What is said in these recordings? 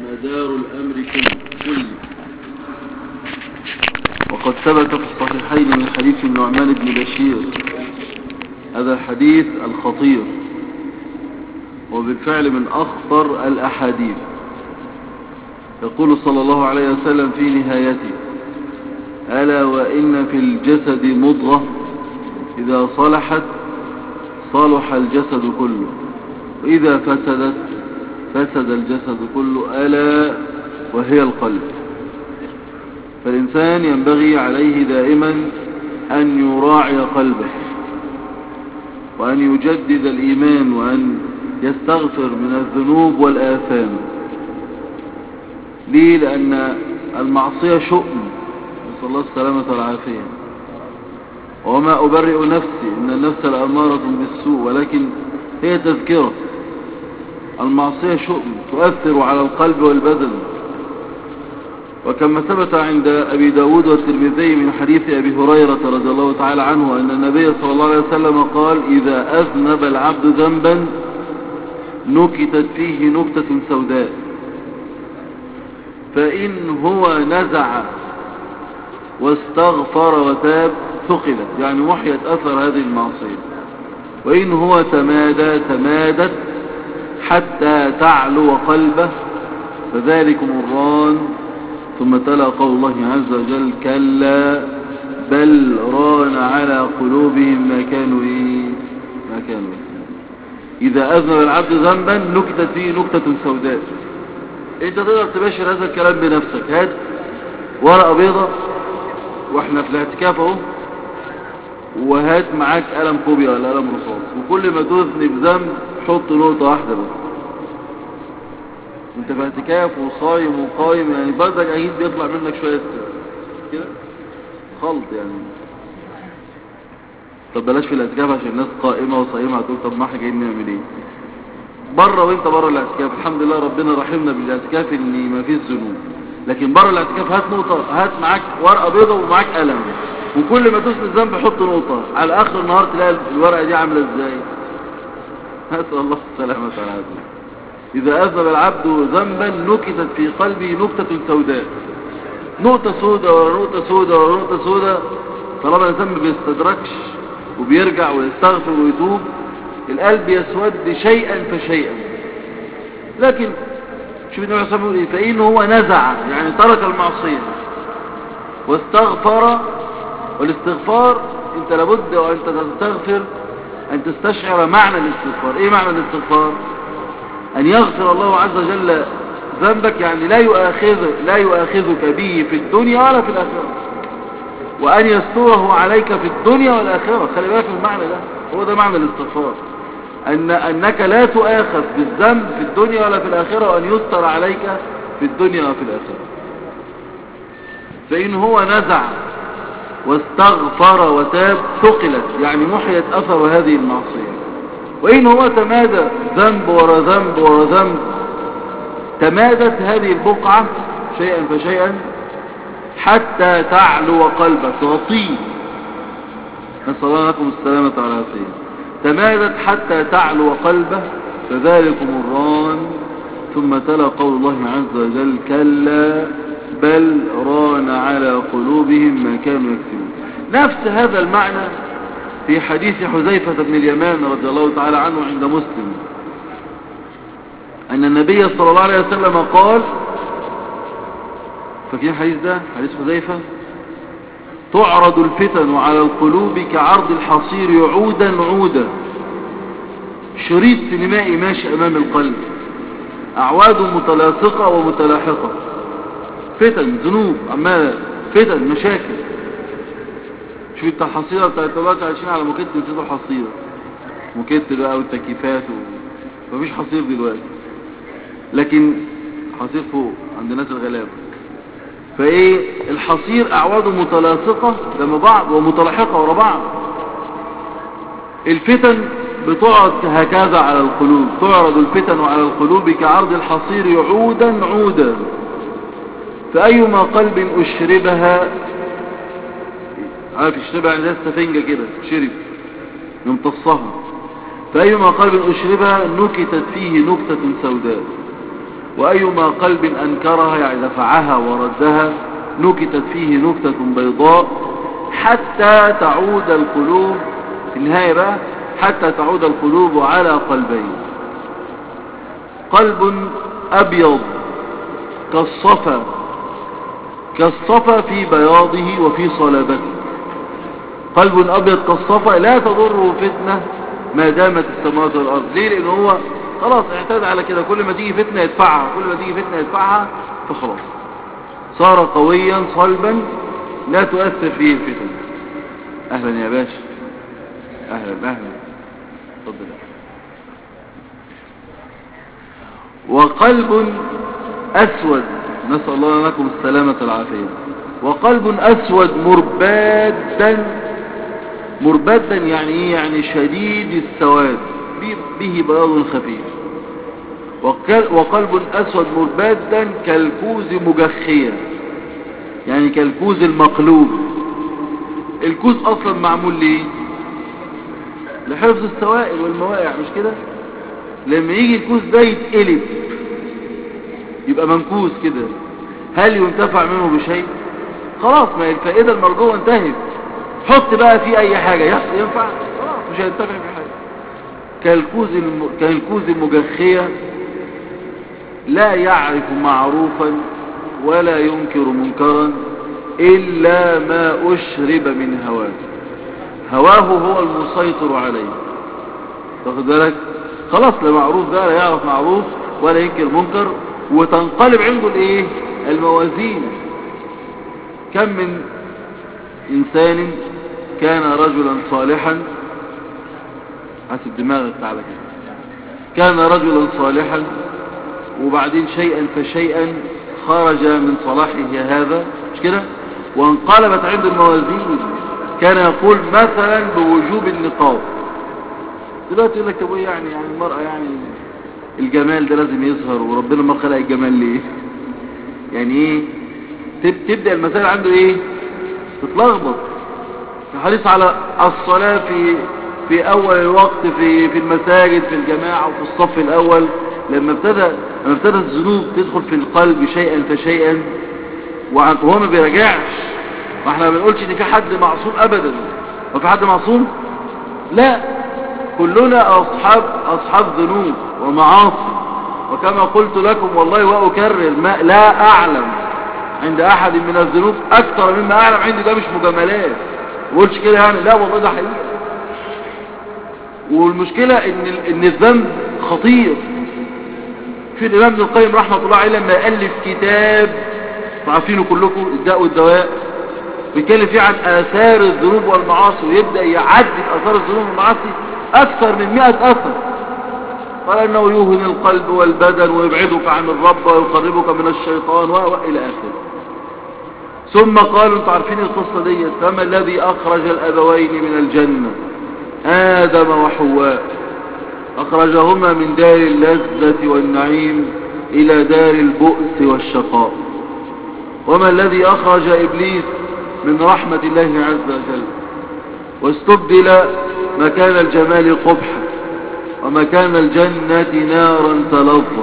مدار الأمر كله كله وقد ثبت في الصحيحين من حديث النعمان بن بشير هذا الحديث الخطير وبالفعل من أخطر الأحاديث يقول صلى الله عليه وسلم في نهايته ألا وإن في الجسد مضغة إذا صلحت صلح الجسد كله وإذا فسدت فسد الجسد كله ألا وهي القلب فالإنسان ينبغي عليه دائما أن يراعي قلبه وأن يجدد الإيمان وأن يستغفر من الذنوب والآثام ليه لأن المعصية شؤم نسأل الله السلامة والعافية وما أبرئ نفسي إن النفس لأمارة بالسوء ولكن هي تذكرة المعصية شؤم تؤثر على القلب والبدن وكما ثبت عند أبي داود والترمذي من حديث أبي هريرة رضي الله تعالى عنه أن النبي صلى الله عليه وسلم قال إذا أذنب العبد ذنبا نكتت فيه نكتة سوداء فإن هو نزع واستغفر وتاب ثقلت يعني محيت أثر هذه المعصية وإن هو تمادى تمادت حتى تعلو قلبه فذلك مران ثم تلا قول الله عز وجل كلا بل ران على قلوبهم ما كانوا إيه ما كانوا إيه إذا أذنب العبد ذنبا نكتت فيه نكتة سوداء انت تقدر تباشر هذا الكلام بنفسك هات ورقة بيضة واحنا في الاعتكاف اهو وهات معاك قلم كوبيا ولا قلم رصاص وكل ما تذنب ذنب حط نقطة واحدة بس انت في اعتكاف وصايم وقايم يعني برضك اكيد بيطلع منك شوية كده خلط يعني طب بلاش في الاعتكاف عشان الناس قائمة وصايمة هتقول طب ما احنا جايين نعمل ايه بره وانت بره الاعتكاف الحمد لله ربنا رحمنا بالاعتكاف ان ما فيش ذنوب لكن بره الاعتكاف هات نقطة هات معاك ورقة بيضة ومعاك قلم وكل ما تسند ذنب حط نقطة على اخر النهار تلاقي الورقة دي عاملة ازاي نسأل الله السلامة والعافية إذا أذنب العبد ذنبا نكتت في قلبه نكتة سوداء نقطة سوداء ولا نقطة سوداء ولا نقطة سوداء طالما الإنسان ما بيستدركش وبيرجع ويستغفر ويتوب القلب يسود شيئا فشيئا لكن شوف النبي عليه الصلاة والسلام فإن هو نزع يعني ترك المعصية واستغفر والاستغفار انت لابد وانت تستغفر ان تستشعر معنى الاستغفار ايه معنى الاستغفار ان يغفر الله عز وجل ذنبك يعني لا يؤاخذ لا يؤاخذك به في الدنيا ولا في الآخرة وأن يستره عليك في الدنيا والآخرة خلي بالك من المعنى ده هو ده معنى الاستغفار أن أنك لا تؤاخذ بالذنب في الدنيا ولا في الآخرة وأن يستر عليك في الدنيا وفي الآخرة فإن هو نزع واستغفر وتاب ثقلت يعني محيت أثر هذه المعصية وإن هو تمادى ذنب ورا ذنب ورا ذنب تمادت هذه البقعة شيئا فشيئا حتى تعلو قلبك تغطيه نسأل الله لكم السلامة والعافية تمادت حتى تعلو قلبه فذلك مران ثم تلا قول الله عز وجل كلا بل ران على قلوبهم ما كانوا يكسبون نفس هذا المعنى في حديث حذيفة بن اليمان رضي الله تعالى عنه عند مسلم أن النبي صلى الله عليه وسلم قال فاكرين الحديث ده حديث حذيفة تعرض الفتن على القلوب كعرض الحصير عودا عودا شريط سينمائي ماشي أمام القلب أعواد متلاصقة ومتلاحقة فتن ذنوب عمالة فتن مشاكل شوف انت الحصيرة بتاعت دلوقتي عايشين على موكيت نسيبوا الحصيرة موكيت بقى والتكييفات و... مفيش حصير دلوقتي لكن حصير فوق عند ناس الغلابة فايه الحصير اعواده متلاصقة جنب بعض ومتلاحقة ورا بعض الفتن بتقعد هكذا على القلوب تعرض الفتن على القلوب كعرض الحصير عودا عودا فأيما قلب أشربها عارف يشربها عندها السفنجة كده شرب يمتصها فأيما قلب أشربها نكتت فيه نكتة سوداء وأيما قلب أنكرها يعني دفعها وردها نكتت فيه نكتة بيضاء حتى تعود القلوب في النهاية بقى حتى تعود القلوب على قلبين قلب أبيض كالصفا كالصفا في بياضه وفي صلابته قلب أبيض كالصفا لا تضره فتنة ما دامت السماوات والأرض ليه لأنه هو خلاص اعتاد على كده كل ما تيجي فتنة يدفعها كل ما تيجي فتنة يدفعها فخلاص صار قويا صلبا لا تؤثر فيه الفتن أهلا يا باشا أهلا أهلا تفضل وقلب أسود نسأل الله لكم السلامة العافية وقلب أسود مربادا مربادا يعني ايه يعني شديد السواد به بياض خفيف وقلب أسود مربادا كالكوز مجخيا يعني كالكوز المقلوب الكوز أصلا معمول ليه لحفظ السوائل والموائع مش كده لما يجي الكوز ده يتقلب يبقى منكوز كده هل ينتفع منه بشيء خلاص ما الفائدة المرجوة انتهت حط بقى فيه اي حاجة ينفع خلاص مش هينتفع بحاجة كالكوز, الم... كالكوز المجخية لا يعرف معروفا ولا ينكر منكرا إلا ما أشرب من هواه هواه هو المسيطر عليه تاخد بالك خلاص لا معروف ده لا يعرف معروف ولا ينكر منكر وتنقلب عنده الايه الموازين كم من انسان كان رجلا صالحا حسب دماغك تعالى كده كان رجلا صالحا وبعدين شيئا فشيئا خرج من صلاحه هذا مش كده وانقلبت عنده الموازين كان يقول مثلا بوجوب النقاب دلوقتي يقول لك طب يعني يعني المرأة يعني الجمال ده لازم يظهر وربنا ما خلق الجمال ليه يعني ايه تبدأ المسائل عنده ايه تتلخبط الحديث على الصلاة في في اول الوقت في في المساجد في الجماعة وفي الصف الاول لما ابتدى لما ابتدى الذنوب تدخل في القلب شيئا فشيئا وهو ما بيراجعش واحنا ما بنقولش ان في حد معصوم ابدا وفي حد معصوم لا كلنا اصحاب اصحاب ذنوب ومعاصي وكما قلت لكم والله واكرر ما لا اعلم عند احد من الذنوب اكثر مما اعلم عندي ده مش مجاملات ما قلتش كده يعني لا والله ده حقيقي والمشكلة ان ان الذنب خطير في الامام ابن القيم رحمة الله عليه لما الف كتاب عارفينه كلكم الداء والدواء بيتكلم فيه عن آثار الذنوب والمعاصي ويبدأ يعدد آثار الذنوب والمعاصي أكثر من مئة أثر قال أنه يوهن القلب والبدن ويبعدك عن الرب ويقربك من الشيطان وإلى آخره ثم قالوا انتوا عارفين القصة دي فما الذي أخرج الأبوين من الجنة آدم وحواء أخرجهما من دار اللذة والنعيم إلى دار البؤس والشقاء وما الذي أخرج إبليس من رحمة الله عز وجل واستبدل مكان الجمال قبحا ومكان الجنة نارا تلظى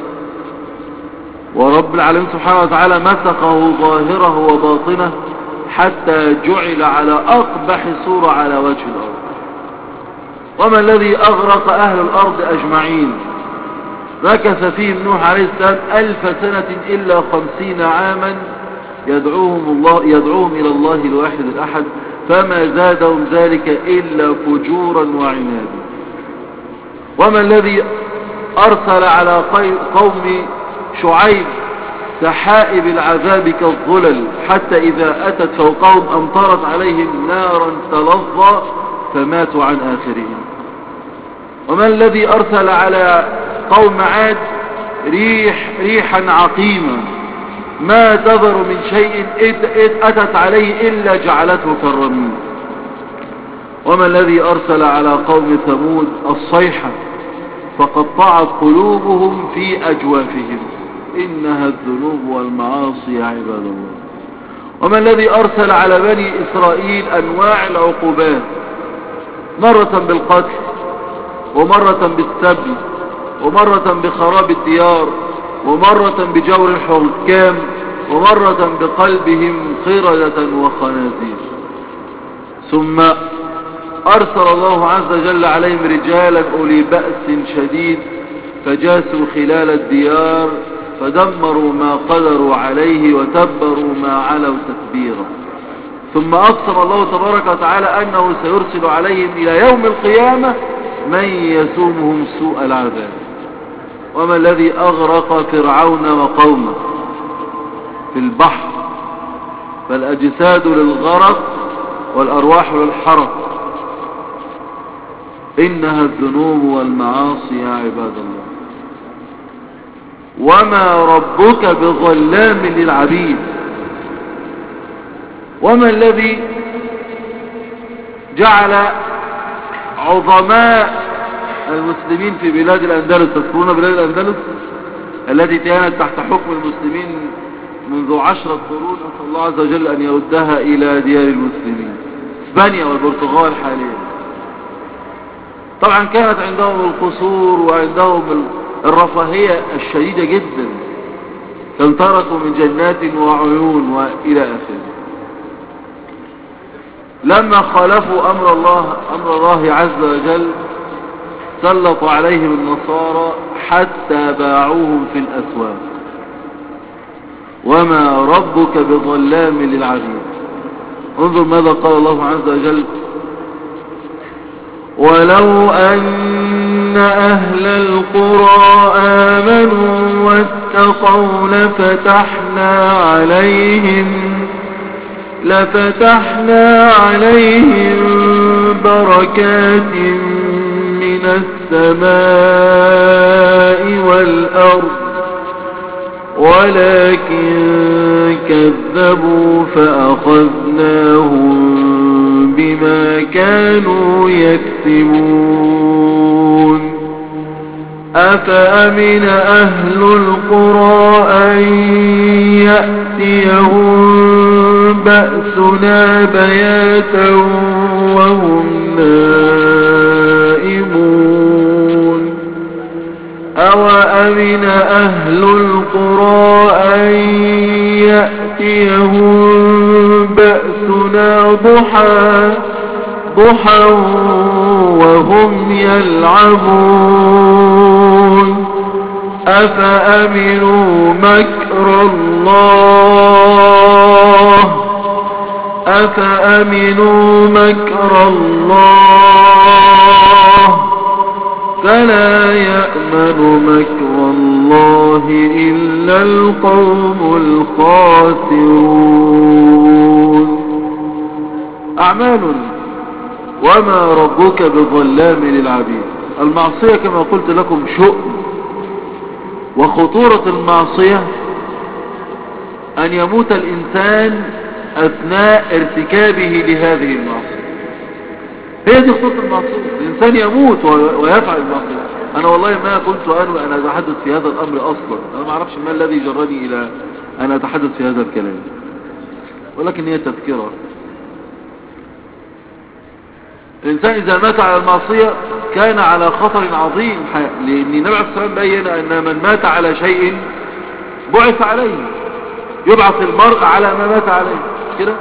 ورب العالمين سبحانه وتعالى مسخه ظاهره وباطنه حتى جعل على أقبح صورة على وجه الأرض وما الذي أغرق أهل الأرض أجمعين مكث فيهم نوح عليه السلام ألف سنة إلا خمسين عاما يدعوهم, الله يدعوهم إلى الله الواحد الأحد فما زادهم ذلك إلا فجورا وعنادا وما الذي أرسل على قوم شعيب سحائب العذاب كالظلل حتى إذا أتت فوقهم أمطرت عليهم نارا تلظى فماتوا عن آخرهم وما الذي أرسل على قوم عاد ريح ريحا عقيمة ما تذر من شيء أتت عليه إلا جعلته كالرميم وما الذي أرسل على قوم ثمود الصيحة فقطعت قلوبهم في أجوافهم إنها الذنوب والمعاصي يا عباد الله وما الذي أرسل على بني إسرائيل أنواع العقوبات مرة بالقتل ومرة بالسبي ومرة بخراب الديار ومرة بجور الحكام ومرة بقلبهم قردة وخنازير ثم أرسل الله عز وجل عليهم رجالا أولي بأس شديد فجاسوا خلال الديار فدمروا ما قدروا عليه وتبروا ما علوا تكبيرا ثم أقسم الله تبارك وتعالى أنه سيرسل عليهم إلى يوم القيامة من يسومهم سوء العذاب وما الذي أغرق فرعون وقومه في البحر فالأجساد للغرق والأرواح للحرق إنها الذنوب والمعاصي يا عباد الله وما ربك بظلام للعبيد وما الذي جعل عظماء المسلمين في بلاد الأندلس تذكرون بلاد الأندلس التي كانت تحت حكم المسلمين منذ عشرة قرون أسأل الله عز وجل أن يردها إلى ديار المسلمين اسبانيا والبرتغال حاليا طبعا كانت عندهم القصور وعندهم الرفاهية الشديدة جدا كان تركوا من جنات وعيون وإلى آخره لما خالفوا أمر الله أمر الله عز وجل سلط عليهم النصارى حتى باعوهم في الأسواق وما ربك بظلام للعبيد انظر ماذا قال الله عز وجل ولو أن أهل القرى آمنوا واتقوا لفتحنا عليهم لفتحنا عليهم بركات من السماء والأرض ولكن كذبوا فأخذناهم بما كانوا يكسبون أفأمن أهل القرى أن يأتيهم بأسنا بياتا وهم نائمون أوأمن أهل القرى أن يأتيهم بأسنا ضحى ضحى وهم يلعبون أفأمنوا مكر الله أفأمنوا مكر الله فلا يأمن مكر الله إلا القوم الخاسرون أعمال وما ربك بظلام للعبيد المعصية كما قلت لكم شؤم وخطورة المعصية أن يموت الإنسان أثناء ارتكابه لهذه المعصية هي دي خطورة المعصية الإنسان يموت ويفعل المعصية أنا والله ما كنت أنوي أن أتحدث في هذا الأمر أصلا أنا ما أعرفش ما الذي جرني إلى أن أتحدث في هذا الكلام ولكن هي تذكرة الإنسان إذا مات على المعصية كان على خطر عظيم لأن النبي عليه الصلاة والسلام بين أن من مات على شيء بعث عليه يبعث المرء على ما مات عليه كده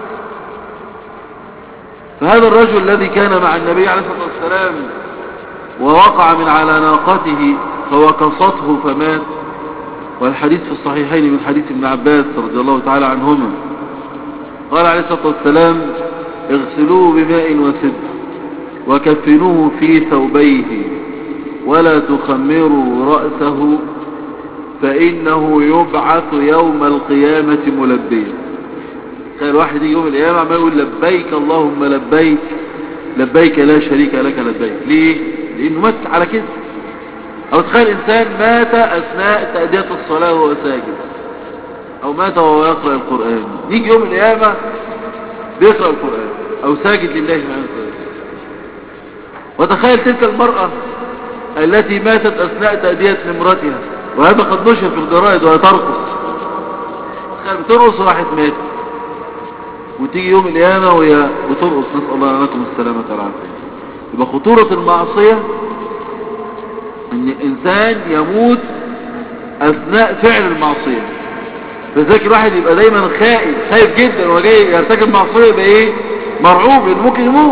فهذا الرجل الذي كان مع النبي عليه الصلاة والسلام ووقع من على ناقته فوقصته فمات والحديث في الصحيحين من حديث ابن عباس رضي الله تعالى عنهما قال عليه الصلاة والسلام اغسلوه بماء وسد وكفنوه في ثوبيه ولا تخمروا رأسه فإنه يبعث يوم القيامة ملبيا تخيل واحد يجي يوم القيامة ما يقول لبيك اللهم لبيك لبيك لا شريك لك لبيك ليه؟ لأنه مات على كده أو تخيل إنسان مات أثناء تأدية الصلاة وهو ساجد أو مات وهو يقرأ القرآن يجي يوم القيامة بيقرأ القرآن أو ساجد لله سبحانه وتعالى وتخيل تلك المرأة التي ماتت أثناء تأدية نمرتها وهذا قد نشر في الجرائد وهي ترقص تخيل بترقص وراحت ماتت وتيجي يوم القيامة وهي بترقص نسأل الله لكم السلامة والعافية يبقى خطورة المعصية ان الانسان يموت اثناء فعل المعصية فذلك الواحد يبقى دايما خائف خايف جدا وهو جاي يرتكب معصية يبقى ايه مرعوب انه ممكن يموت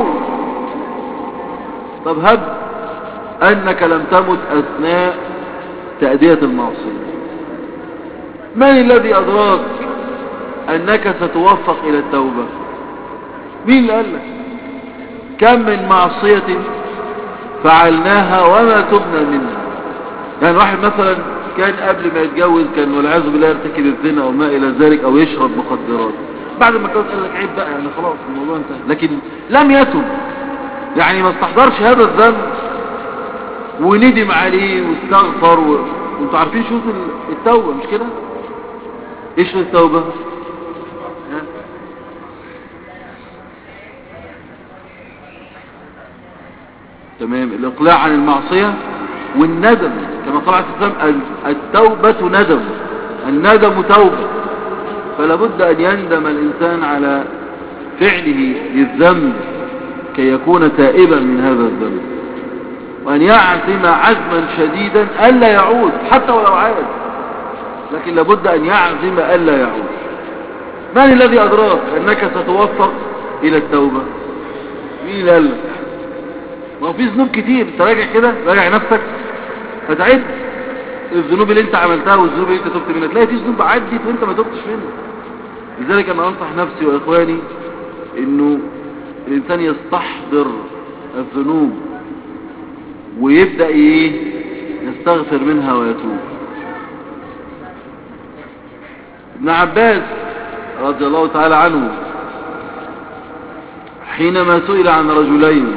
طب هب انك لم تمت اثناء تأدية المعصية من الذي ادراك انك ستوفق الى التوبة مين اللي قال لك كم من معصية فعلناها وما تبنى منها يعني واحد مثلا كان قبل ما يتجوز كان والعياذ بالله يرتكب الزنا او ما الى ذلك او يشرب مخدرات بعد ما اتجوز قال لك عيب بقى يعني خلاص الموضوع انتهى لكن لم يتب يعني ما استحضرش هذا الذنب وندم عليه واستغفر و... وانتوا عارفين شروط التوبة مش كده ايش التوبة ها؟ تمام الاقلاع عن المعصية والندم كما قال عليه السلام التوبة ندم الندم توبة فلا بد ان يندم الانسان على فعله للذنب كي يكون تائبا من هذا الذنب وأن يعزم عزما شديدا ألا يعود حتى ولو عاد لكن لابد أن يعزم ألا يعود من الذي أدراك أنك ستوفق إلى التوبة مين اللي قال لك ما هو في ذنوب كتير تراجع كده راجع نفسك فتعد الذنوب اللي انت عملتها والذنوب اللي انت تبت منها تلاقي في ذنوب عدت وانت ما تبتش منها لذلك انا انصح نفسي واخواني انه الانسان يستحضر الذنوب ويبدأ ايه يستغفر منها ويتوب ابن عباس رضي الله تعالى عنه حينما سئل عن رجلين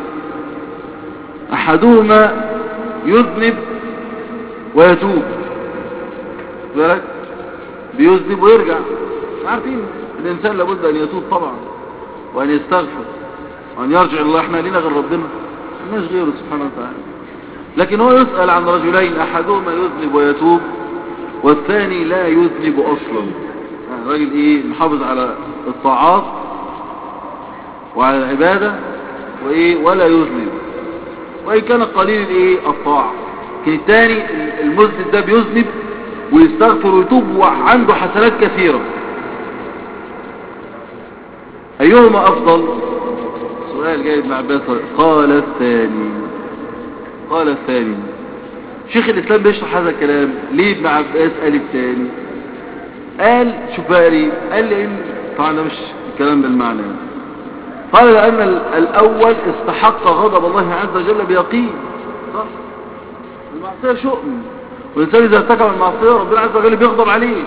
احدهما يذنب ويتوب بالك بيذنب ويرجع عارفين الانسان لابد ان يتوب طبعا وان يستغفر وان يرجع الله احنا لنا غير ربنا مش غيره سبحانه وتعالى لكن هو يسأل عن رجلين احدهما يذنب ويتوب والثاني لا يذنب اصلا يعني راجل ايه محافظ على الطاعات وعلى العبادة وايه ولا يذنب وإن كان قليل الايه الطاعة لكن الثاني المذنب ده بيذنب ويستغفر ويتوب وعنده حسنات كثيرة أيهما أفضل سؤال جاي ابن عباس قال الثاني قال الثاني شيخ الإسلام بيشرح هذا الكلام ليه ابن عباس قال الثاني قال شوف بقى ليه قال لي إن طبعا ده مش الكلام بالمعنى قال لأن الأول استحق غضب الله عز وجل بيقين صح المعصية شؤم والإنسان إذا ارتكب المعصية ربنا عز وجل بيغضب عليه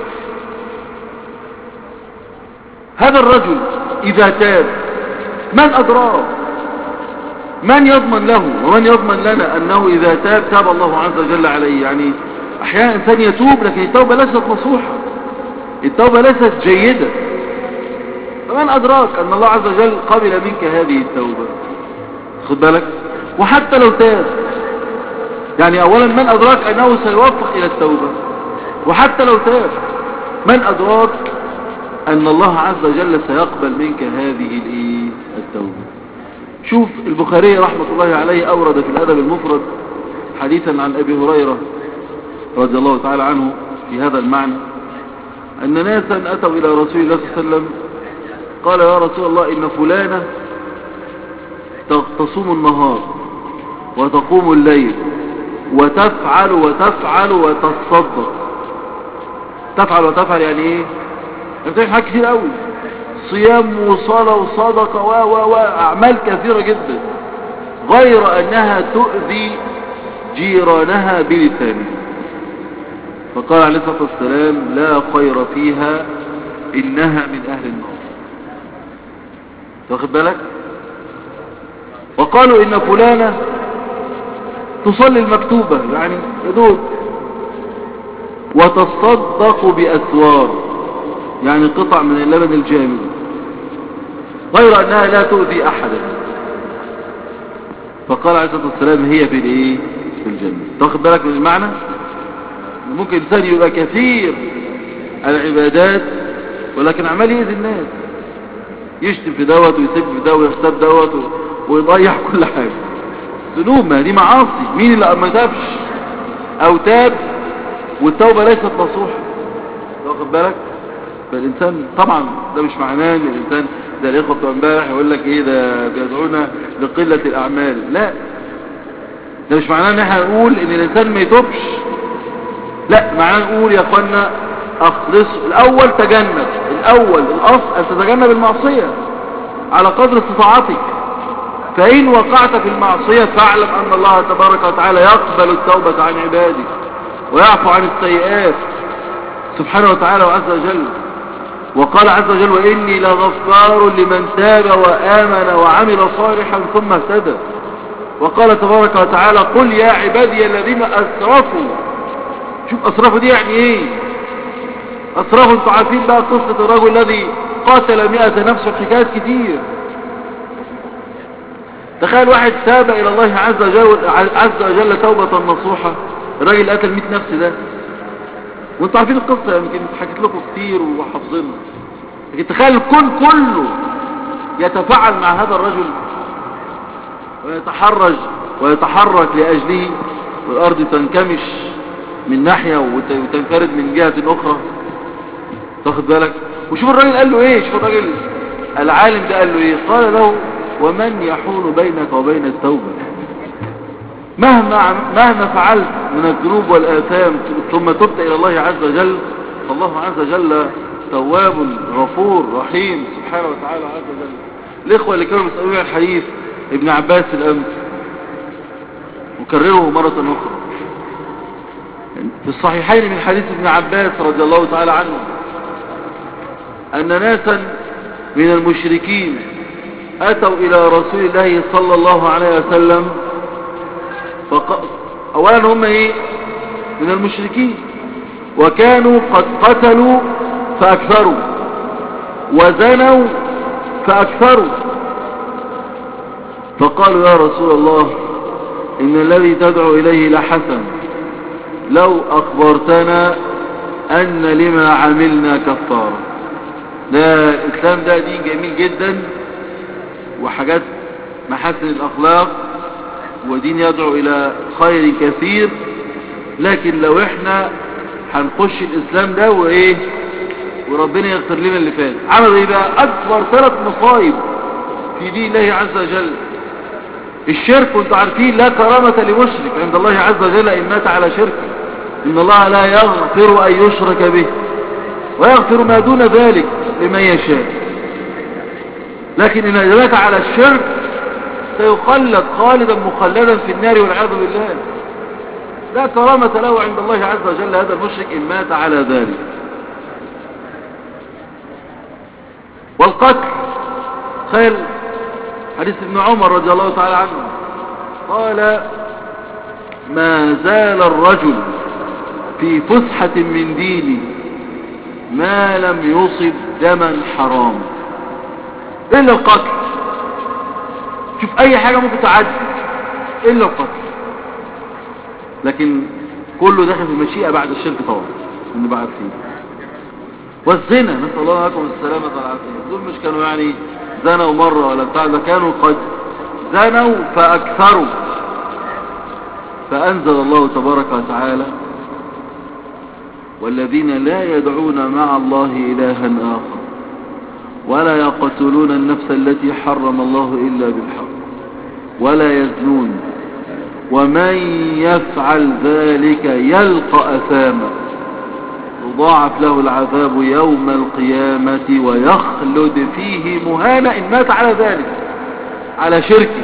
هذا الرجل إذا تاب من أدراه من يضمن له ومن يضمن لنا أنه إذا تاب تاب الله عز وجل عليه يعني أحيانا إنسان يتوب لكن التوبة ليست نصوحة التوبة ليست جيدة فمن أدراك أن الله عز وجل قبل منك هذه التوبة خد بالك وحتى لو تاب يعني أولا من أدراك أنه سيوفق إلى التوبة وحتى لو تاب من أدراك أن الله عز وجل سيقبل منك هذه الإيه؟ التوبة شوف البخاري رحمة الله عليه أورد في الأدب المفرد حديثا عن أبي هريرة رضي الله تعالى عنه في هذا المعنى أن ناسا أتوا إلى رسول الله صلى الله عليه وسلم قال يا رسول الله إن فلانة تصوم النهار وتقوم الليل وتفعل وتفعل وتصدق تفعل وتفعل يعني ايه بتعمل حاجات كتير قوي صيام وصلاة وصدقة و و وأعمال كثيرة جدا غير أنها تؤذي جيرانها بلسانها فقال عليه الصلاة والسلام لا خير فيها إنها من أهل النار واخد بالك وقالوا إن فلانة تصلي المكتوبة يعني يدود وتصدق بأسوار يعني قطع من اللبن الجامد غير أنها لا تؤذي أحدا فقال عليه الصلاة والسلام هي في الايه في الجنة تاخد بالك من المعنى ممكن إنسان يبقى كثير العبادات ولكن عمال يأذي الناس يشتم في دوت ويسب في دوت ويغتاب دوت ويضيع كل حاجة ذنوب ما دي معاصي مين اللي ما تابش او تاب والتوبة ليست نصوحة واخد بالك فالإنسان طبعا ده مش معناه ان الإنسان ده الإخوة بتوع امبارح يقول لك ايه ده بيدعونا لقلة الأعمال لا ده مش معناه ان احنا نقول ان الإنسان ما يتوبش لا معناه نقول يا اخوانا اخلص الأول تجنب الأول الأصل أن تتجنب المعصية على قدر استطاعتك فإن وقعت في المعصية فاعلم أن الله تبارك وتعالى يقبل التوبة عن عباده ويعفو عن السيئات سبحانه وتعالى وعز وجل وقال عز وجل وإني لغفار لمن تاب وآمن وعمل صالحا ثم اهتدى وقال تبارك وتعالى قل يا عبادي الذين أسرفوا شوف أسرفوا دي يعني إيه أسرفوا انتوا عارفين بقى قصة الرجل الذي قاتل مئة نفس وحكايات كتير تخيل واحد تاب إلى الله عز وجل, عز وجل توبة نصوحة الراجل قتل 100 نفس ده وانتوا عارفين القصة يمكن حكيت لكم كتير وحافظينها لكن تخيل الكون كله يتفاعل مع هذا الرجل ويتحرج ويتحرك لأجله والأرض تنكمش من ناحية وتنفرد من جهة أخرى تاخد بالك وشوف الراجل قال له ايه شوف الراجل العالم ده قال له ايه قال له ومن يحول بينك وبين التوبة مهما مهما فعلت من الذنوب والآثام ثم تبت إلى الله عز وجل فالله عز وجل تواب غفور رحيم سبحانه وتعالى عز وجل الإخوة اللي كانوا بيسألوني عن حديث ابن عباس الأمس وكرره مرة أخرى في الصحيحين من حديث ابن عباس رضي الله تعالى عنه أن ناسا من المشركين أتوا إلى رسول الله صلى الله عليه وسلم فق... أولا هم إيه من المشركين وكانوا قد قتلوا فأكثروا وزنوا فأكثروا فقالوا يا رسول الله إن الذي تدعو إليه لحسن لو أخبرتنا أن لما عملنا كفارة ده الإسلام ده دين جميل جدا وحاجات محاسن الأخلاق ودين يدعو إلى خير كثير لكن لو احنا هنخش الإسلام ده وإيه وربنا يغفر لنا اللي فات عمل إيه بقى أكبر ثلاث مصايب في دين الله عز وجل الشرك وانتم عارفين لا كرامة لمشرك عند الله عز وجل إن مات على شرك إن الله لا يغفر أن يشرك به ويغفر ما دون ذلك لمن يشاء لكن إن أجلك على الشرك سيخلد خالدا مخلدا في النار والعياذ بالله لا كرامة له عند الله عز وجل هذا المشرك إن مات على ذلك والقتل خير حديث ابن عمر رضي الله تعالى عنه قال ما زال الرجل في فسحة من دينه ما لم يصب دما حرام إلا القتل شوف أي حاجة ممكن تعدي إلا القتل لكن كله داخل في المشيئة بعد الشرك طبعا اللي بقى عارفين والزنا نسأل الله لكم السلامة والعافية دول مش كانوا يعني زنوا مرة ولا بتاع ده كانوا قد زنوا فأكثروا فأنزل الله تبارك وتعالى والذين لا يدعون مع الله إلها آخر ولا يقتلون النفس التي حرم الله إلا بالحق ولا يزنون ومن يفعل ذلك يلقى أثاما يضاعف له العذاب يوم القيامة ويخلد فيه مهانا إن مات على ذلك على شركه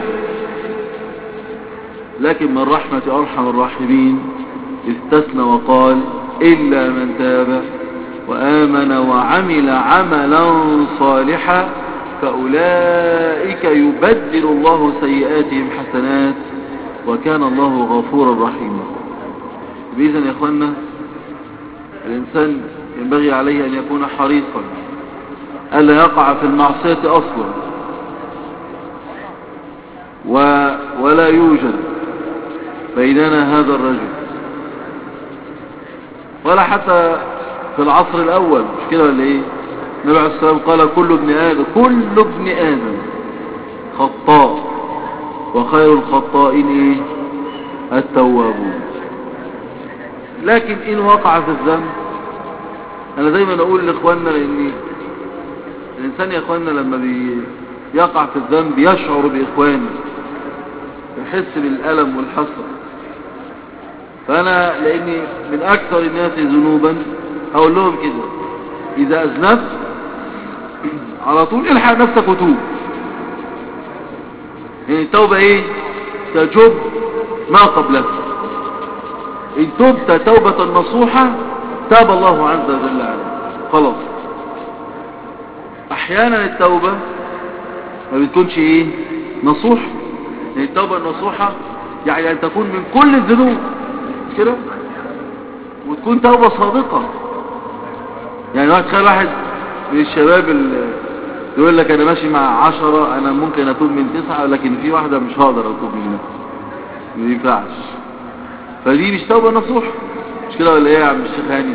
لكن من رحمة أرحم الراحمين استثنى وقال إلا من تاب وآمن وعمل عملا صالحا فأولئك يبدل الله سيئاتهم حسنات وكان الله غفورا رحيما بإذن يا أخوانا الإنسان ينبغي عليه أن يكون حريصا ألا يقع في المعصية أصلا و ولا يوجد بيننا هذا الرجل ولا حتى في العصر الأول مش كده ولا إيه النبي عليه السلام قال كل ابن آدم كل ابن آدم خطاء وخير الخطائين إيه التوابون لكن إن وقع في الذنب أنا دايما أقول لإخواننا لأن الإنسان يا إخواننا لما بي يقع في الذنب يشعر بإخوانه يحس بالألم والحسرة فأنا لأني من أكثر الناس ذنوبا أقول لهم كده إذا أذنبت على طول الحق نفسك وتوب يعني التوبة إيه تجب ما قبلها إن تبت توبة نصوحة تاب الله عز وجل عليه خلاص أحيانا التوبة ما بتكونش إيه نصوح يعني التوبة النصوحة يعني أن تكون من كل الذنوب مش كده وتكون توبة صادقة يعني واحد تخيل واحد من الشباب اللي يقول لك أنا ماشي مع عشرة أنا ممكن أتوب من تسعة لكن في واحدة مش هقدر أتوب منها ما ينفعش فدي مش توبة نصوح مش كده ولا ايه يا عم الشيخ هاني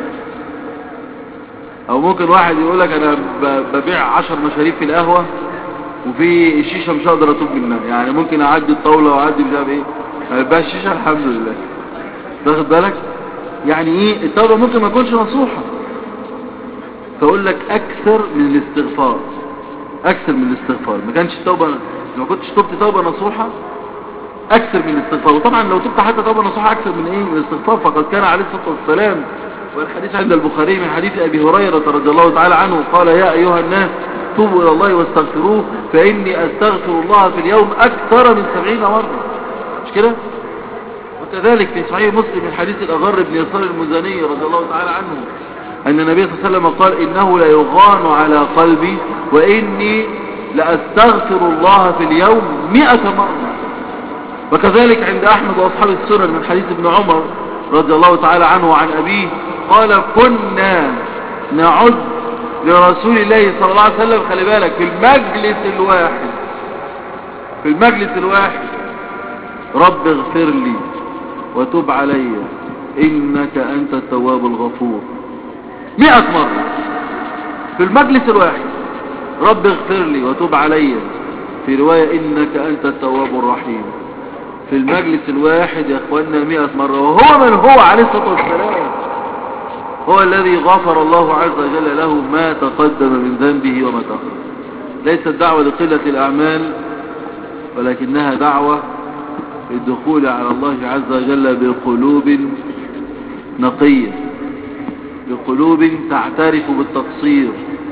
او ممكن واحد يقول لك انا ببيع عشر مشاريب في القهوة وفي الشيشة مش هقدر اتوب منها يعني ممكن اعدي الطاولة واعدي مش عارف ايه بقى الشيشة الحمد لله تاخد بالك يعني ايه التوبة ممكن ما تكونش نصوحة فاقول لك اكثر من الاستغفار اكثر من الاستغفار ما كانش التوبة لو كنتش تبت توبة نصوحة اكثر من الاستغفار وطبعا لو تبت حتى توبة نصوحة اكثر من ايه من الاستغفار فقد كان عليه الصلاة والسلام والحديث عند البخاري من حديث ابي هريرة رضي الله تعالى عنه قال يا ايها الناس توبوا الى الله واستغفروه فاني استغفر الله في اليوم اكثر من سبعين مرة مش كده وكذلك في صحيح مسلم من حديث الاغر بن يسار المزني رضي الله تعالى عنه ان النبي صلى الله عليه وسلم قال انه لا يغان على قلبي واني لاستغفر الله في اليوم مئة مرة وكذلك عند أحمد وأصحاب السنن من حديث ابن عمر رضي الله تعالى عنه وعن أبيه قال كنا نعد لرسول الله صلى الله عليه وسلم خلي بالك في المجلس الواحد في المجلس الواحد رب اغفر لي وتب علي إنك أنت التواب الغفور مئة مرة في المجلس الواحد رب اغفر لي وتب علي في رواية إنك أنت التواب الرحيم في المجلس الواحد يا اخوانا مئة مرة وهو من هو عليه الصلاة والسلام هو الذي غفر الله عز وجل له ما تقدم من ذنبه وما تأخر ليست دعوة لقلة الأعمال ولكنها دعوة للدخول على الله عز وجل بقلوب نقية بقلوب تعترف بالتقصير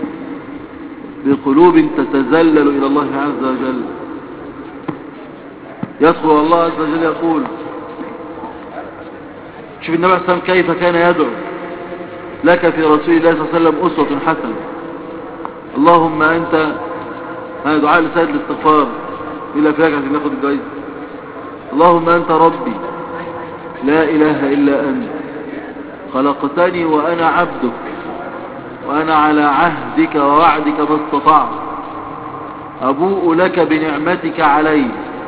بقلوب تتزلل إلى الله عز وجل يدخل الله عز وجل يقول شوف النبي عليه الصلاة والسلام كيف كان يدعو لك في رسول الله صلى الله عليه وسلم أسوة حسنة اللهم أنت هذا دعاء لسيد الاستغفار إلا فيك عشان ناخد الجايزة اللهم أنت ربي لا إله إلا أنت خلقتني وأنا عبدك وأنا على عهدك ووعدك ما استطعت أبوء لك بنعمتك علي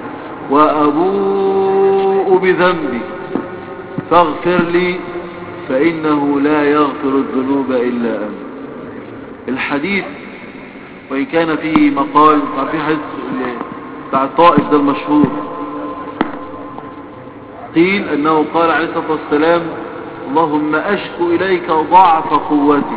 وأبوء بذنبي فاغفر لي فإنه لا يغفر الذنوب إلا أنت الحديث وإن كان فيه مقال في حديث بتاع الطائف ده المشهور قيل أنه قال عليه الصلاة والسلام اللهم أشكو إليك ضعف قوتي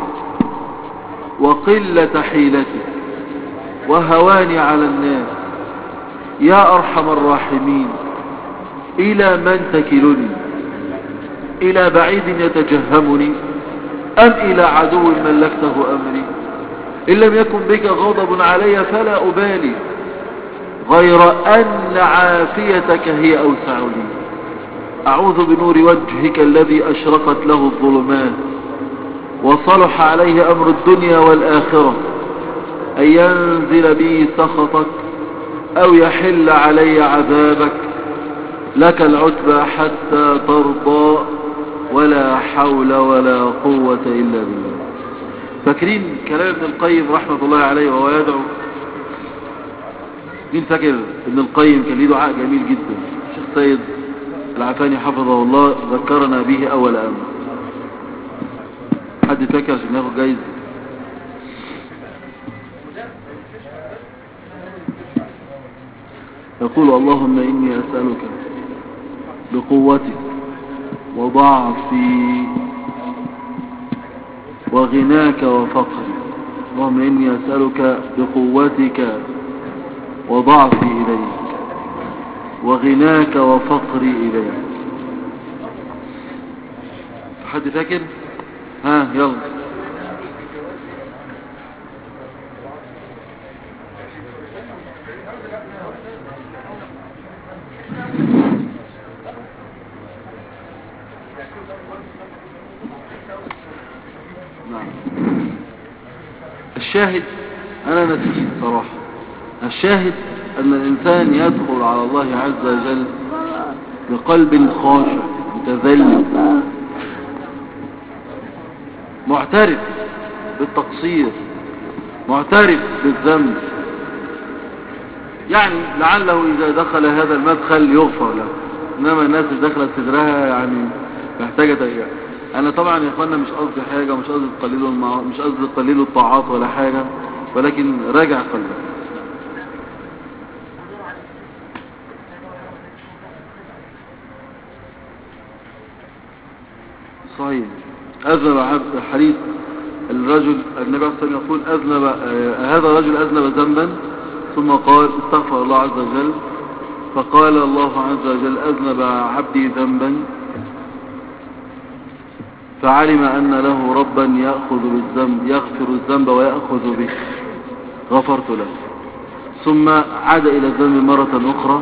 وقلة حيلتي وهواني على الناس يا أرحم الراحمين إلى من تكلني إلى بعيد يتجهمني أم إلى عدو ملكته أمري إن لم يكن بك غضب علي فلا أبالي غير أن عافيتك هي أوسع لي أعوذ بنور وجهك الذي أشرقت له الظلمات وصلح عليه أمر الدنيا والآخرة أن ينزل بي سخطك أو يحل علي عذابك لك العتبى حتى ترضى ولا حول ولا قوة إلا بالله فاكرين كلام ابن القيم رحمة الله عليه وهو يدعو مين فاكر ابن القيم كان ليه دعاء جميل جدا الشيخ سيد العفاني حفظه الله ذكرنا به أول أمر حد فاكر عشان ناخد جايزة يقول اللهم إني أسألك بقوتك وضعفي وغناك وفقري اللهم إني أسألك بقوتك وضعفي إليك وغناك وفقري إليك حد فاكر ها يلا نعم الشاهد أنا نسيت صراحة الشاهد أن الإنسان يدخل على الله عز وجل بقلب خاشع متذلل معترف بالتقصير معترف بالذنب يعني لعله إذا دخل هذا المدخل يغفر له إنما الناس اللي دخلت صدرها يعني محتاجة تغيير أنا طبعا يا إخوانا مش قصدي حاجة مش قصدي تقليل المع... مش قصدي تقليل الطاعات ولا حاجة ولكن راجع قلبك صحيح أذنب عبد حديث الرجل النبي عليه الصلاة والسلام يقول أذنب آه هذا الرجل أذنب ذنبا ثم قال استغفر الله عز وجل فقال الله عز وجل أذنب عبدي ذنبا فعلم أن له ربا يأخذ بالذنب يغفر الذنب ويأخذ به غفرت له ثم عاد إلى الذنب مرة أخرى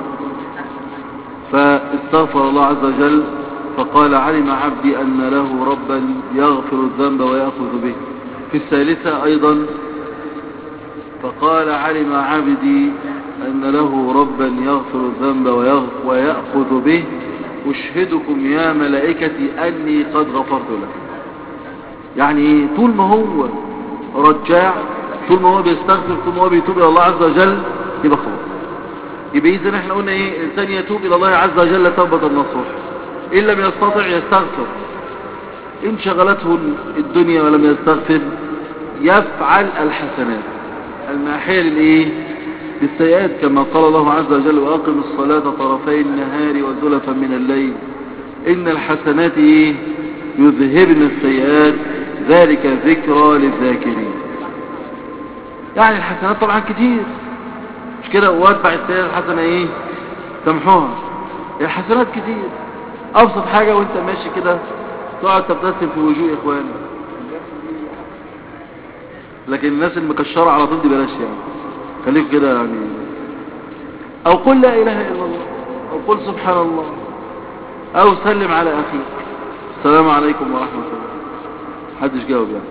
فاستغفر الله عز وجل فقال علم عبدي أن له ربا يغفر الذنب ويأخذ به في الثالثة أيضا فقال علم عبدي أن له ربا يغفر الذنب ويأخذ به أشهدكم يا ملائكتي أني قد غفرت له يعني طول ما هو رجاع طول ما هو بيستغفر طول ما هو بيتوب إلى الله عز وجل يبقى خلاص يبقى إذن احنا قلنا إيه الإنسان يتوب إلى الله عز وجل توبة النصوح إن لم يستطع يستغفر إن شغلته الدنيا ولم يستغفر يفعل الحسنات الماحية للإيه بالسيئات كما قال الله عز وجل وأقم الصلاة طرفي النهار وزلفا من الليل إن الحسنات إيه يذهبن السيئات ذلك ذكرى للذاكرين يعني الحسنات طبعا كتير مش كده واتبع السيئات الحسنة إيه تمحوها الحسنات كتير أبسط حاجة وانت ماشي كده تقعد تبتسم في وجوه إخوانك لكن الناس المكشرة على طول دي بلاش يعني خليك كده يعني او قل لا اله الا الله او قل سبحان الله او سلم على اخيك السلام عليكم ورحمة الله حدش جاوب يعني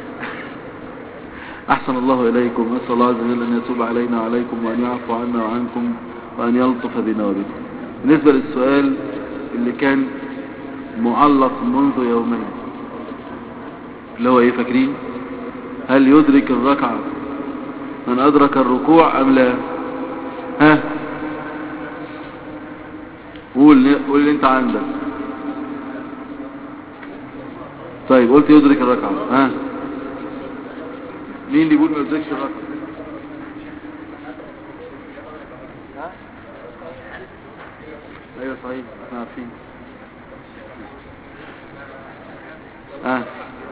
احسن الله اليكم اسأل الله عز وجل ان يتوب علينا وعليكم وان يعفو عنا وعنكم وان يلطف بنا وبكم بالنسبة للسؤال اللي كان معلق منذ يومين اللي هو ايه فاكرين هل يدرك الركعة من أدرك الركوع أم لا ها قول قول اللي انت عندك طيب قلت يدرك الركعة ها مين اللي يقول ما يدركش الركعة ايوه صحيح احنا عارفين ها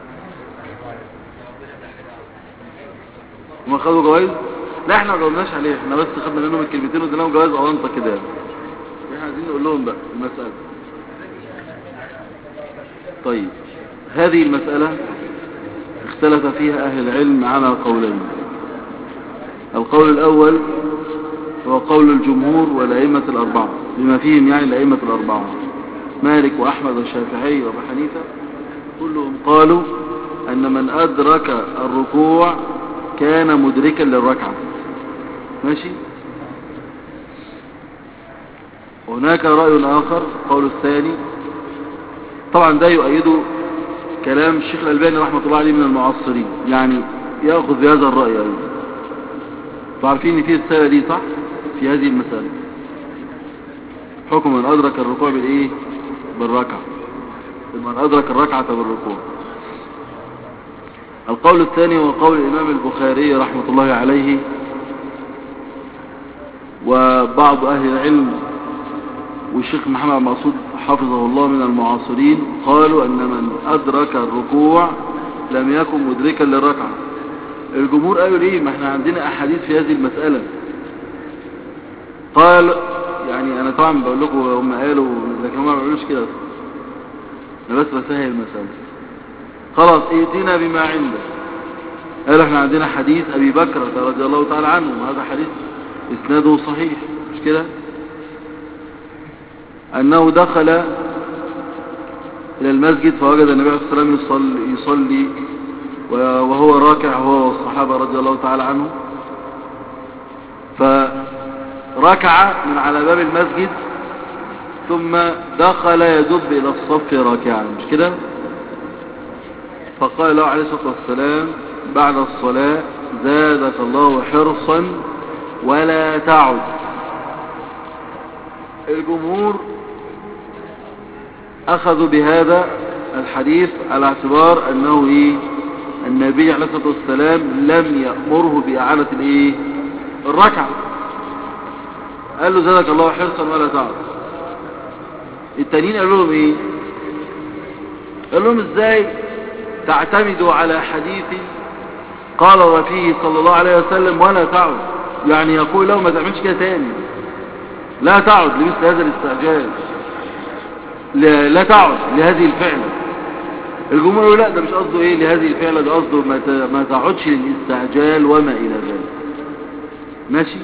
هما خدوا جوائز لا احنا ما جاوبناش عليه احنا بس خدنا منهم الكلمتين واديناهم جوائز اونطه كده يعني احنا عايزين نقول لهم بقى المسألة طيب هذه المسألة اختلف فيها اهل العلم على قولين القول الاول هو قول الجمهور والأئمة الأربعة بما فيهم يعني الأئمة الأربعة مالك وأحمد والشافعي وابو حنيفة كلهم قالوا أن من أدرك الركوع كان مدركا للركعة ماشي هناك رأي آخر قول الثاني طبعا ده يؤيد كلام الشيخ الألباني رحمة الله عليه من المعاصرين يعني يأخذ بهذا الرأي أيضا فعارفين ان في السنة دي صح في هذه المسألة حكم من أدرك الركوع بالإيه بالركعة من أدرك الركعة بالركوع القول الثاني هو قول الإمام البخاري رحمة الله عليه وبعض أهل العلم والشيخ محمد مسعود حفظه الله من المعاصرين قالوا أن من أدرك الركوع لم يكن مدركا للركعة الجمهور قالوا ليه ما احنا عندنا أحاديث في هذه المسألة قال يعني أنا طبعا بقول لكم هم قالوا لكن هم ما بيقولوش كده أنا بس بسهل المسألة خلاص ائتنا بما عندك قالوا احنا عندنا حديث أبي بكر رضي الله تعالى عنه وهذا حديث اسناده صحيح مش كده أنه دخل إلى المسجد فوجد النبي عليه الصلاة والسلام يصلي, يصلي وهو راكع هو والصحابة رضي الله تعالى عنه فركع من على باب المسجد ثم دخل يدب إلى الصف راكعا مش كده فقال له عليه الصلاة والسلام بعد الصلاة زادك الله حرصا ولا تعد الجمهور أخذوا بهذا الحديث على اعتبار أنه إيه النبي عليه الصلاة والسلام لم يأمره بإعادة الإيه الركعة قال له زادك الله حرصا ولا تعد التانيين قالوا لهم إيه قال لهم إزاي تعتمدوا على حديث قال فيه صلى الله عليه وسلم ولا تعد يعني يقول له ما تعملش كده تاني لا تعد لمثل هذا الاستعجال لا, لا تعد لهذه الفعلة الجمهور يقول لا ده مش قصده ايه لهذه الفعلة ده قصده ما, ما تعودش للاستعجال وما الى ذلك ماشي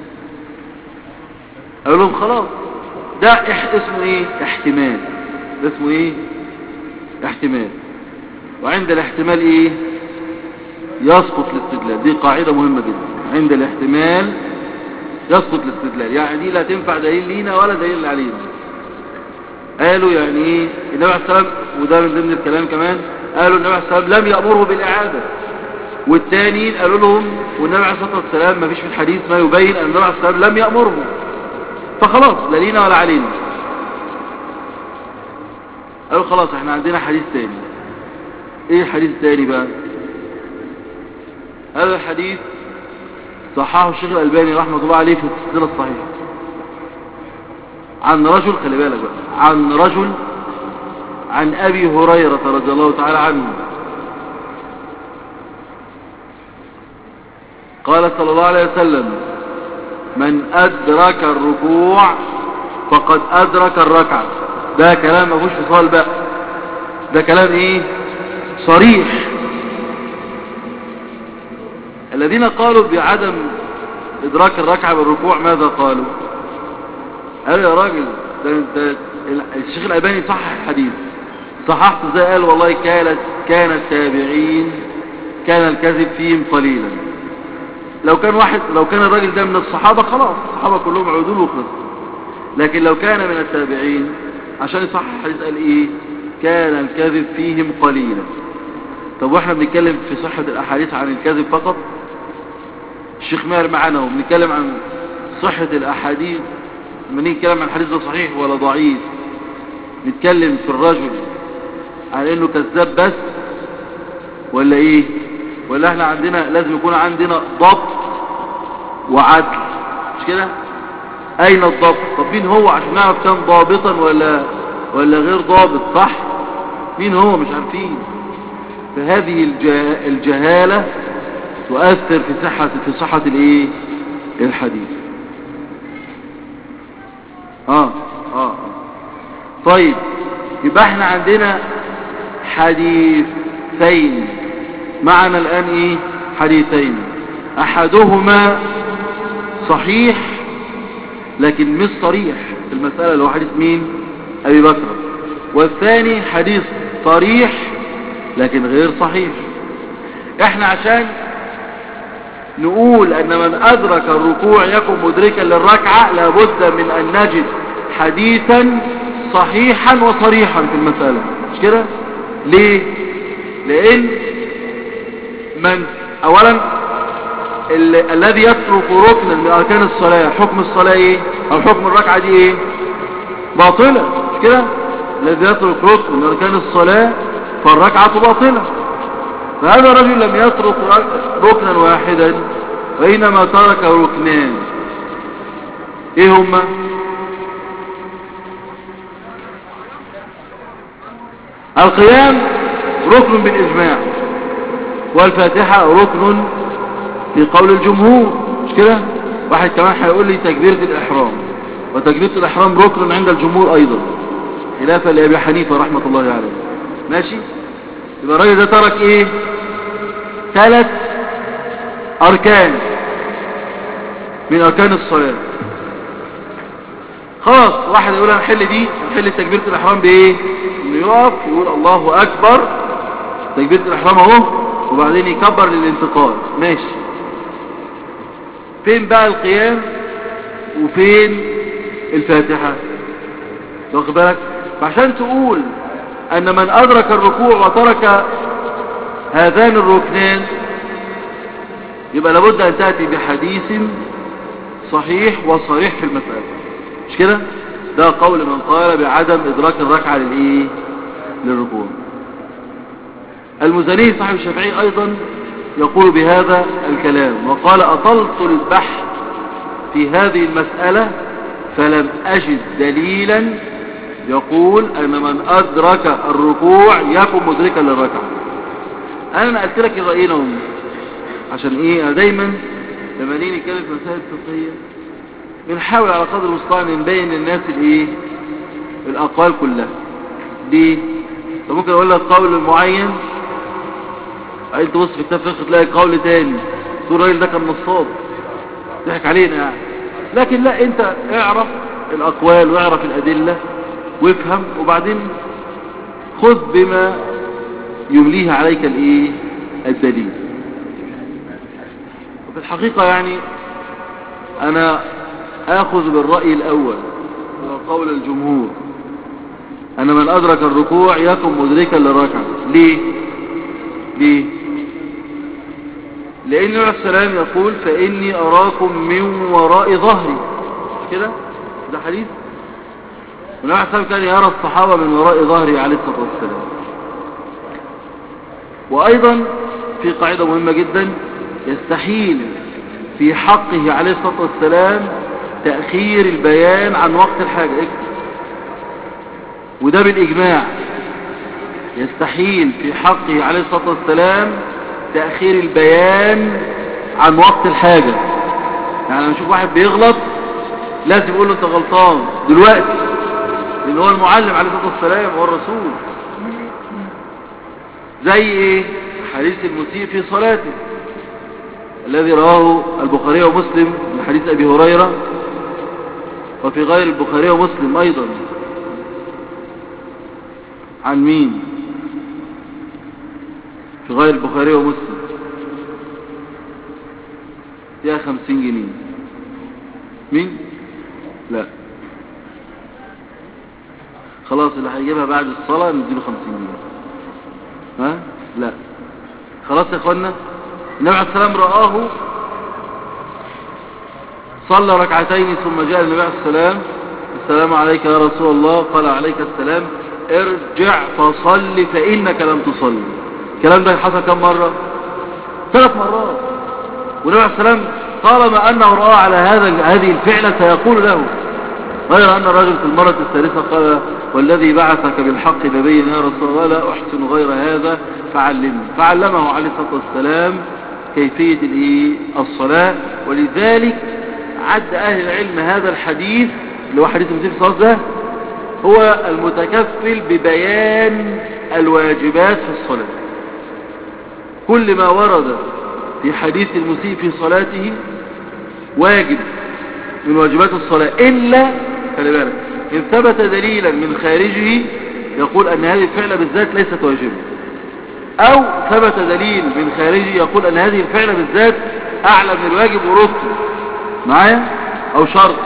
اقول لهم خلاص ده اسمه ايه احتمال ده اسمه ايه احتمال وعند الاحتمال ايه يسقط الاستدلال دي قاعدة مهمة جدا عند الاحتمال يسقط الاستدلال يعني دي لا تنفع دليل لينا ولا دليل علينا قالوا يعني ايه النبي عليه السلام وده من ضمن الكلام كمان قالوا النبي عليه السلام لم يأمره بالإعادة والتانيين قالوا لهم والنبي عليه الصلاة والسلام ما فيش في الحديث ما يبين أن النبي عليه السلام لم يأمره فخلاص لا لينا ولا علينا قالوا خلاص احنا عندنا حديث تاني ايه الحديث التاني بقى هذا الحديث صححه الشيخ الألباني رحمة الله عليه في السلسلة الصحيحة عن رجل خلي بالك بقى عن رجل عن أبي هريرة رضي الله تعالى عنه قال صلى الله عليه وسلم من أدرك الركوع فقد أدرك الركعة ده كلام ما فيهوش فصال بقى ده كلام ايه صريح الذين قالوا بعدم إدراك الركعة بالركوع ماذا قالوا قالوا يا راجل ده انت الشيخ الألباني صحح الحديث صححت ازاي قال والله كانت كان التابعين كان الكذب فيهم قليلا لو كان واحد لو كان الراجل ده من الصحابة خلاص الصحابة كلهم عدول وخلص لكن لو كان من التابعين عشان يصحح الحديث قال ايه كان الكذب فيهم قليلا طب واحنا بنتكلم في صحة الاحاديث عن الكذب فقط الشيخ ماهر معانا وبنتكلم عن صحة الاحاديث لما نيجي نتكلم عن الحديث ده صحيح ولا ضعيف نتكلم في الرجل على انه كذاب بس ولا ايه ولا احنا عندنا لازم يكون عندنا ضبط وعدل مش كده اين الضبط طب مين هو عشان نعرف كان ضابطا ولا ولا غير ضابط صح مين هو مش عارفين فهذه الجه... الجهالة تؤثر في صحة في صحة الايه الحديث اه اه اه طيب يبقى احنا عندنا حديثين معنا الان ايه حديثين احدهما صحيح لكن مش صريح في المسألة اللي هو حديث مين ابي بكر والثاني حديث صريح لكن غير صحيح احنا عشان نقول ان من ادرك الركوع يكون مدركا للركعة لابد من ان نجد حديثا صحيحا وصريحا في المسألة مش كده ليه لان من اولا ال الذي يترك ركنا من اركان الصلاة حكم الصلاة ايه او حكم الركعة دي ايه باطلة مش كده الذي يترك ركن من اركان الصلاة فالركعة باطلة فهذا الرجل لم يترك ركنا واحدا وإنما ترك ركنان ايه هما القيام ركن بالإجماع والفاتحة ركن في قول الجمهور مش كده واحد كمان هيقول لي تكبيرة الإحرام وتكبيرة الإحرام ركن عند الجمهور أيضا خلافا لأبي حنيفة رحمة الله عليه ماشي يبقى الراجل ده ترك ايه ثلاث أركان من أركان الصلاة خلاص واحد يقول هنحل دي هنحل تكبيرة الإحرام بإيه إنه يقف يقول الله أكبر تكبيرة الإحرام أهو وبعدين يكبر للانتقال ماشي فين بقى القيام وفين الفاتحة واخد بالك فعشان تقول أن من أدرك الركوع وترك هذان الركنان يبقى لابد أن تأتي بحديث صحيح وصريح في المسألة مش كده ده قول من قال بعدم إدراك الركعة للإيه للركوع المزني صاحب الشافعي أيضا يقول بهذا الكلام وقال أطلت البحث في هذه المسألة فلم أجد دليلا يقول أن من أدرك الركوع يكون مدركا للركعة أنا نقلت لك الرأيين هم عشان إيه أنا دايما لما نيجي نتكلم في مسائل فقهية بنحاول على قدر المستطاع ان نبين للناس الايه الاقوال كلها دي فممكن اقول لك قول معين انت تبص في كتاب فقه تلاقي قول تاني تقول الراجل ده كان نصاب ضحك علينا يعني لكن لا انت اعرف الاقوال واعرف الادله وافهم وبعدين خذ بما يمليه عليك الايه الدليل وفي الحقيقه يعني انا اخذ بالرأي الاول هو قول الجمهور ان من ادرك الركوع يكن مدركا للركعة ليه ليه لان النبي عليه السلام يقول فاني اراكم من وراء ظهري مش كده ده حديث والنبي عليه السلام كان يرى الصحابة من وراء ظهري عليه الصلاة والسلام وايضا في قاعدة مهمة جدا يستحيل في حقه عليه الصلاة والسلام تأخير البيان عن وقت الحاجة اكتب وده بالإجماع يستحيل في حقه عليه الصلاة والسلام تأخير البيان عن وقت الحاجة يعني لما نشوف واحد بيغلط لازم يقول له انت غلطان دلوقتي لان هو المعلم عليه الصلاة والسلام هو الرسول زي ايه حديث المسيء في صلاته الذي رواه البخاري ومسلم من حديث ابي هريره وفي غير البخاري ومسلم أيضا عن مين في غير البخاري ومسلم فيها خمسين جنيه مين لا خلاص اللي هيجيبها بعد الصلاة نديله خمسين جنيه ها لا خلاص يا اخوانا النبي عليه السلام رآه صلى ركعتين ثم جاء النبي عليه السلام السلام عليك يا رسول الله قال عليك السلام ارجع فصل فإنك لم تصلي الكلام ده حصل كم مرة ثلاث مرات والنبي عليه السلام طالما أنه رأى على هذا هذه الفعلة سيقول له غير أن الرجل في المرة الثالثة قال والذي بعثك بالحق نبيا يا رسول الله لا أحسن غير هذا فعلمني فعلمه عليه الصلاة والسلام كيفية الصلاة ولذلك عد أهل العلم هذا الحديث اللي هو حديث المسيح صلى الله عليه وسلم هو المتكفل ببيان الواجبات في الصلاة كل ما ورد في حديث المسيء في صلاته واجب من واجبات الصلاة إلا خلي بالك إن ثبت دليلا من خارجه يقول أن هذه الفعلة بالذات ليست واجبة أو ثبت دليل من خارجه يقول أن هذه الفعلة بالذات أعلى من الواجب وركن معايا أو شرط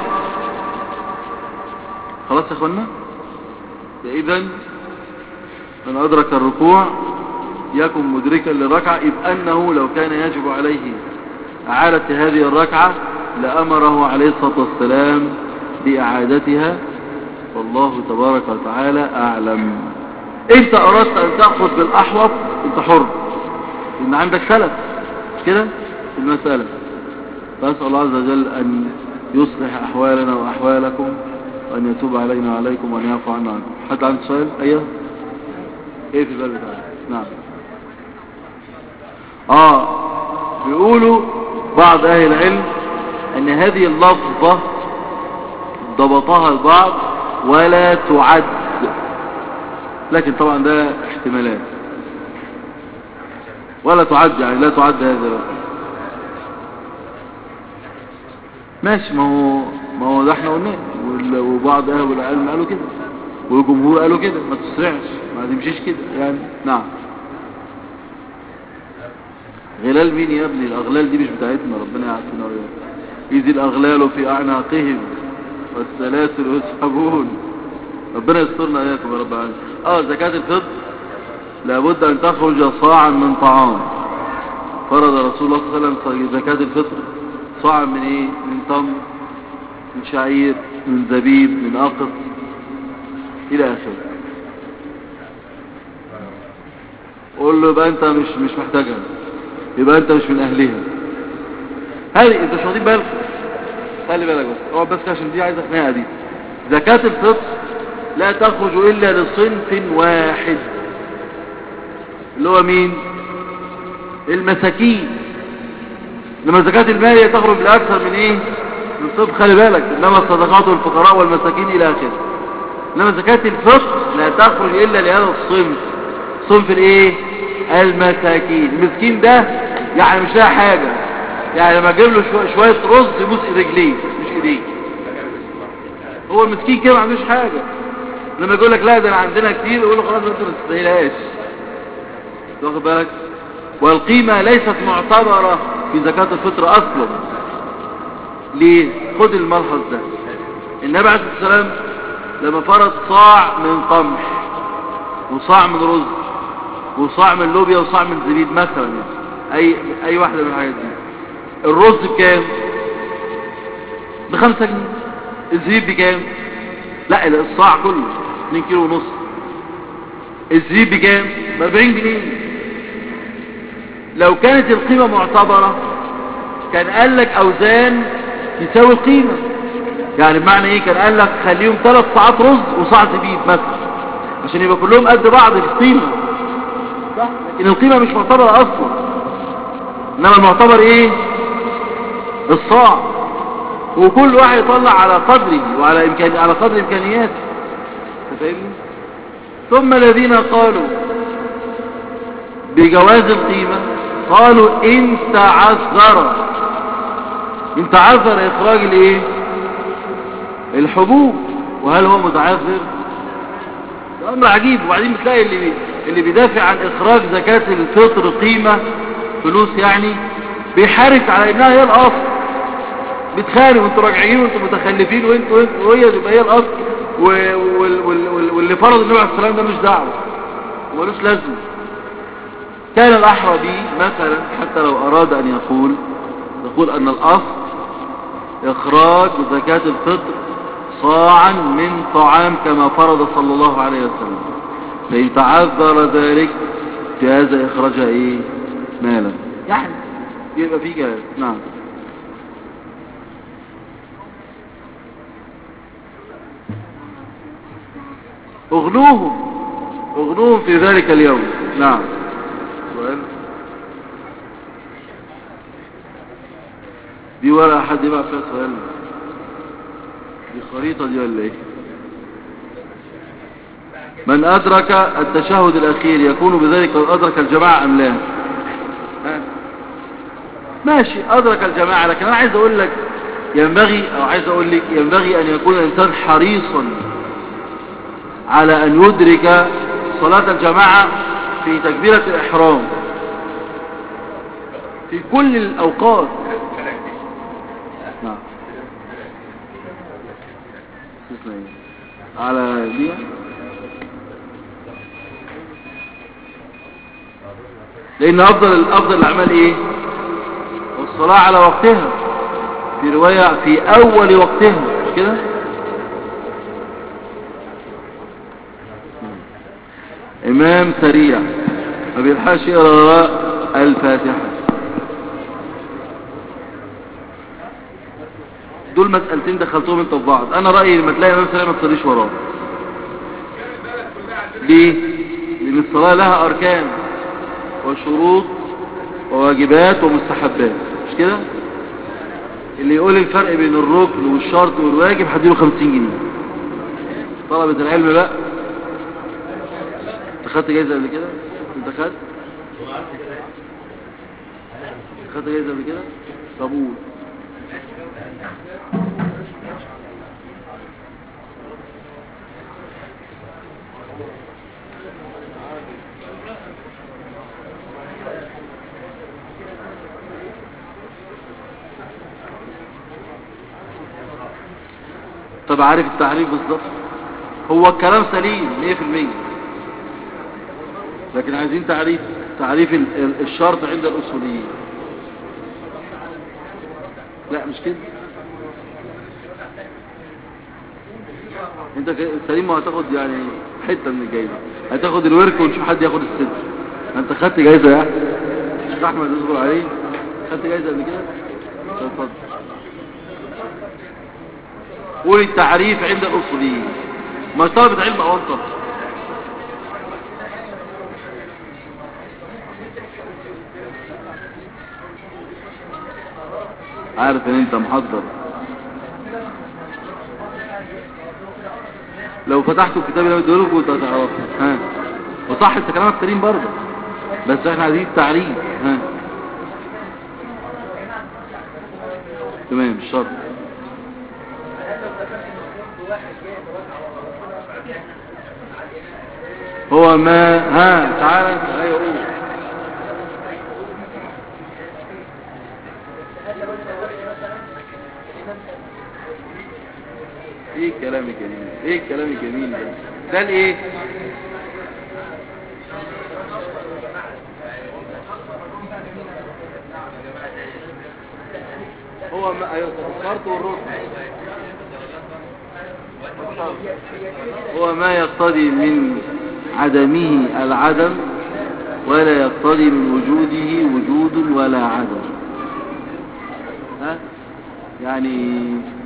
خلاص يا اخوانا إذا من أدرك الركوع يكن مدركا للركعة إذ أنه لو كان يجب عليه إعادة هذه الركعة لأمره عليه الصلاة والسلام بإعادتها والله تبارك وتعالى أعلم انت أردت أن تأخذ بالأحوط انت حر إن عندك سلف كده في المسألة فأسأل الله عز وجل أن يصلح أحوالنا وأحوالكم وأن يتوب علينا وعليكم وأن يعفو عنا عنكم حد عنده سؤال أيه ايه في الباب بتاعك نعم اه بيقولوا بعض اهل العلم ان هذه اللفظة ضبطها البعض ولا تعد لكن طبعا ده احتمالات ولا تعد يعني لا تعد هذا بقى. ماشي ما هو ما هو ده احنا قلناه وال- وبعض اهل العلم قالوا كده والجمهور قالوا كده ما تسرعش ما تمشيش كده يعني نعم غلال مين يا ابني الاغلال دي مش بتاعتنا ربنا يعافينا وياك اذ الاغلال في اعناقهم والسلاسل يسحبون ربنا يسترنا اياكم يا رب العالمين اه زكاة الفطر لابد ان تخرج صاعا من طعام فرض رسول الله صلى الله عليه وسلم زكاة الفطر صاعا من ايه من تمر من شعير من زبيب من اقط الى اخره قول له يبقى انت مش مش محتاجها يبقى انت مش من اهلها هذه انت مش واخدين بالك خلي بالك بس اقعد بس عشان دي عايزه خناقه دي زكاة الفطر لا تخرج الا لصنف واحد اللي هو مين المساكين لما زكاة المال تخرج لأكثر من ايه من صنف خلي بالك انما الصدقات والفقراء والمساكين الى اخره انما زكاة الفطر لا تخرج الا لهذا الصنف صنف الايه المساكين المسكين ده يعني مش لاقي حاجة يعني لما اجيب له شوية, شوية رز يبوس رجليه مش ايديه هو المسكين كده ما عندوش حاجة لما يقول لك لا ده أنا عندنا كتير يقول له خلاص انت ما تستاهلهاش واخد بالك والقيمة ليست معتبرة في زكاة الفطر اصلا ليه خد الملحظ ده النبي عليه الصلاة والسلام لما فرض صاع من قمح وصاع من رز وصاع من لوبيا وصاع من زبيب مثلا يعني. اي اي واحدة من الحاجات دي الرز بكام بخمسة جنيه الزبيب بكام لا الصاع كله 2 كيلو ونص الزبيب بكام ب 40 جنيه لو كانت القيمة معتبرة كان قال لك اوزان تساوي القيمة يعني بمعنى ايه كان قال لك خليهم ثلاث ساعات رز وصاع زبيب مثلا عشان يبقى كلهم قد بعض في القيمة صح لكن القيمة مش معتبرة اصلا انما المعتبر ايه الصاع وكل واحد يطلع على قدره وعلى إمكان على قدر امكانياته فاهمني ثم الذين قالوا بجواز القيمة قالوا ان تعذر ان تعذر اخراج الايه الحبوب وهل هو متعذر ده امر عجيب وبعدين بتلاقي اللي بي... اللي بيدافع عن اخراج زكاة الفطر قيمة فلوس يعني بيحارب على انها هي الاصل بتخانوا وانتوا راجعين وانتوا متخلفين وانتوا وانتوا وهي تبقى هي الاصل و... وال... وال... وال... واللي فرض النبي عليه السلام ده مش دعوه ملوش لازمه كان الاحرى به مثلا حتى لو اراد ان يقول يقول ان الاصل اخراج زكاة الفطر صاعا من طعام كما فرض صلى الله عليه وسلم فإن تعذر ذلك جاز إخراجها إيه مالا يعني يبقى في جاز نعم اغنوهم اغنوهم في ذلك اليوم نعم سؤال دي ولا حد يبقى فيها سؤال دي خريطة دي ولا ايه من أدرك التشهد الأخير يكون بذلك قد أدرك الجماعة أم لا ها؟ ماشي أدرك الجماعة لكن أنا عايز أقول لك ينبغي أو عايز أقول لك ينبغي أن يكون الإنسان حريصا على أن يدرك صلاة الجماعة في تكبيرة الإحرام في كل الأوقات نعم على دي لان افضل افضل الاعمال ايه والصلاة على وقتها في رواية في اول وقتها مش كده امام سريع ما بيلحقش يقرا الفاتحة دول مسألتين دخلتهم انت في بعض انا رأيي لما تلاقي امام سريع ما تصليش وراه ليه لان الصلاة لها اركان وشروط وواجبات ومستحبات مش كده اللي يقول الفرق بين الركن والشرط والواجب هديله 50 جنيه طلبة العلم بقى انت خدت جايزة قبل كده انت خدت خدت جايزة قبل كده طب قول طب عارف التعريف بالظبط هو الكلام سليم 100% لكن عايزين تعريف تعريف ال- ال- الشرط عند الأصوليين لا مش كده انت ك- سليم وهتاخد يعني حتة من الجايزة هتاخد الورك ونشوف حد ياخد الست انت خدت جايزة يا مش احمد اصبر عليه خدت جايزة قبل كده طب اتفضل قول التعريف عند الأصوليين ما طلبة علم أو أنت عارف ان انت محضر لو فتحتوا الكتاب اللي بديه لكم كنت هتعرفوا ها وصح انت كلامك سليم برضه بس احنا عايزين التعريف ها تمام الشرط هو ما ها تعالى انت ايوه قول ايه الكلام الجميل ايه الكلام الجميل ده ده الايه هو ما ايوه طب الشرط والركن هو ما يقتضي من عدمه العدم ولا يقتضي من وجوده وجود ولا عدم ها يعني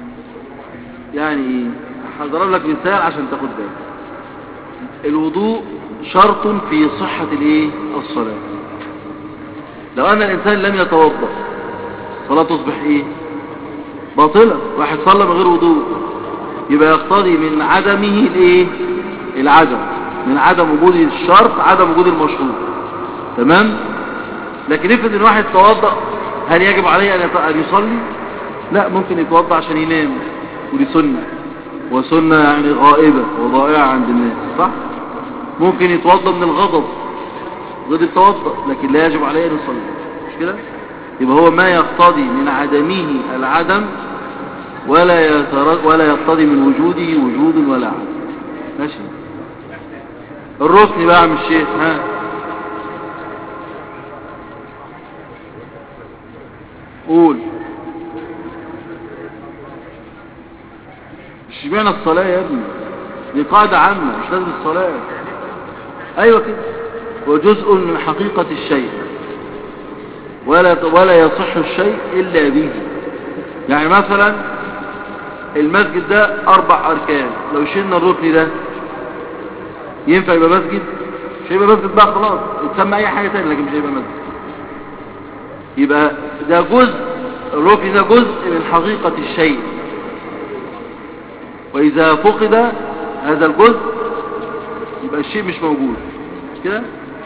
يعني هضرب لك مثال عشان تاخد بالك الوضوء شرط في صحة الايه الصلاة لو ان الانسان لم يتوضا صلاة تصبح ايه باطلة واحد صلى من غير وضوء يبقى يقتضي من عدمه الايه العدم من عدم وجود الشرط عدم وجود المشروط تمام لكن افرض ان واحد توضا هل يجب عليه ان يت- ان يصلي لا ممكن يتوضا عشان ينام ودي سنه وسنه يعني غائبه وضائعه عند الناس صح ممكن يتوضا من الغضب ضد التوضا لكن لا يجب عليه ان يصلي مش كده يبقى هو ما يقتضي من عدمه العدم ولا يتر... ولا يقتضي من وجوده وجود ولا عدم ماشي الركن بقى يا عم الشيخ ها قول مش معنى الصلاة يا ابني دي قاعدة عامة مش لازم الصلاة ايوه كده وجزء من حقيقة الشيء ولا ولا يصح الشيء الا به يعني مثلا المسجد ده اربع اركان لو شلنا الركن ده ينفع يبقى مسجد مش هيبقى مسجد بقى خلاص يتسمى اي حاجة تانية لكن مش هيبقى مسجد يبقى ده جزء الركن ده جزء من حقيقة الشيء وإذا فقد هذا الجزء يبقى الشيء مش موجود مش كده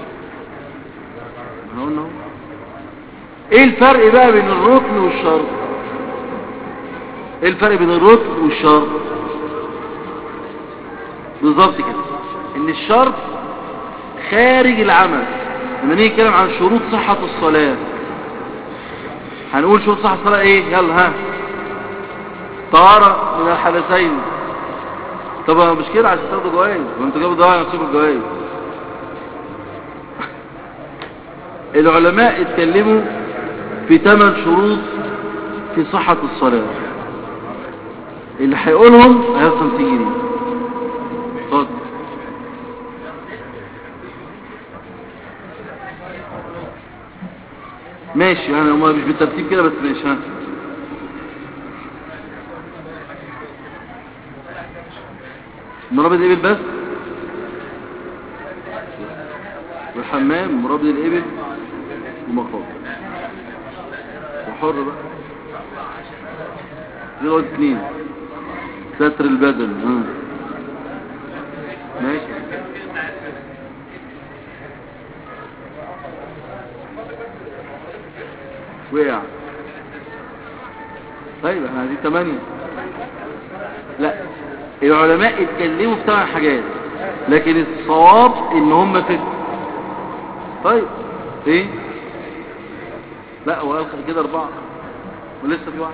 احنا قلنا اهو. ايه الفرق بقى بين الركن والشرط ايه الفرق بين الركن والشرط بالظبط كده ان الشرط خارج العمل لما نيجي نتكلم عن شروط صحة الصلاة هنقول شروط صحة الصلاة ايه يلا ها طهارة من الحدثين طب مش كده عشان تاخدوا جوائز وانتوا جابوا دواء نفسكم الجوائز العلماء اتكلموا في ثمان شروط في صحة الصلاة اللي هيقولهم هياخد 50 جنيه اتفضل ماشي يعني هما مش بالترتيب كده بس ماشي ها مرابط ايه بس الحمام مرابط الإبل ومخاط وحر بقى دي لغاية اتنين ستر البدن ها ماشي وقع طيب احنا عايزين تمانية لا العلماء اتكلموا في ثمان حاجات لكن الصواب ان هم ست طيب ايه لا هو قال كده اربعة ولسه في واحد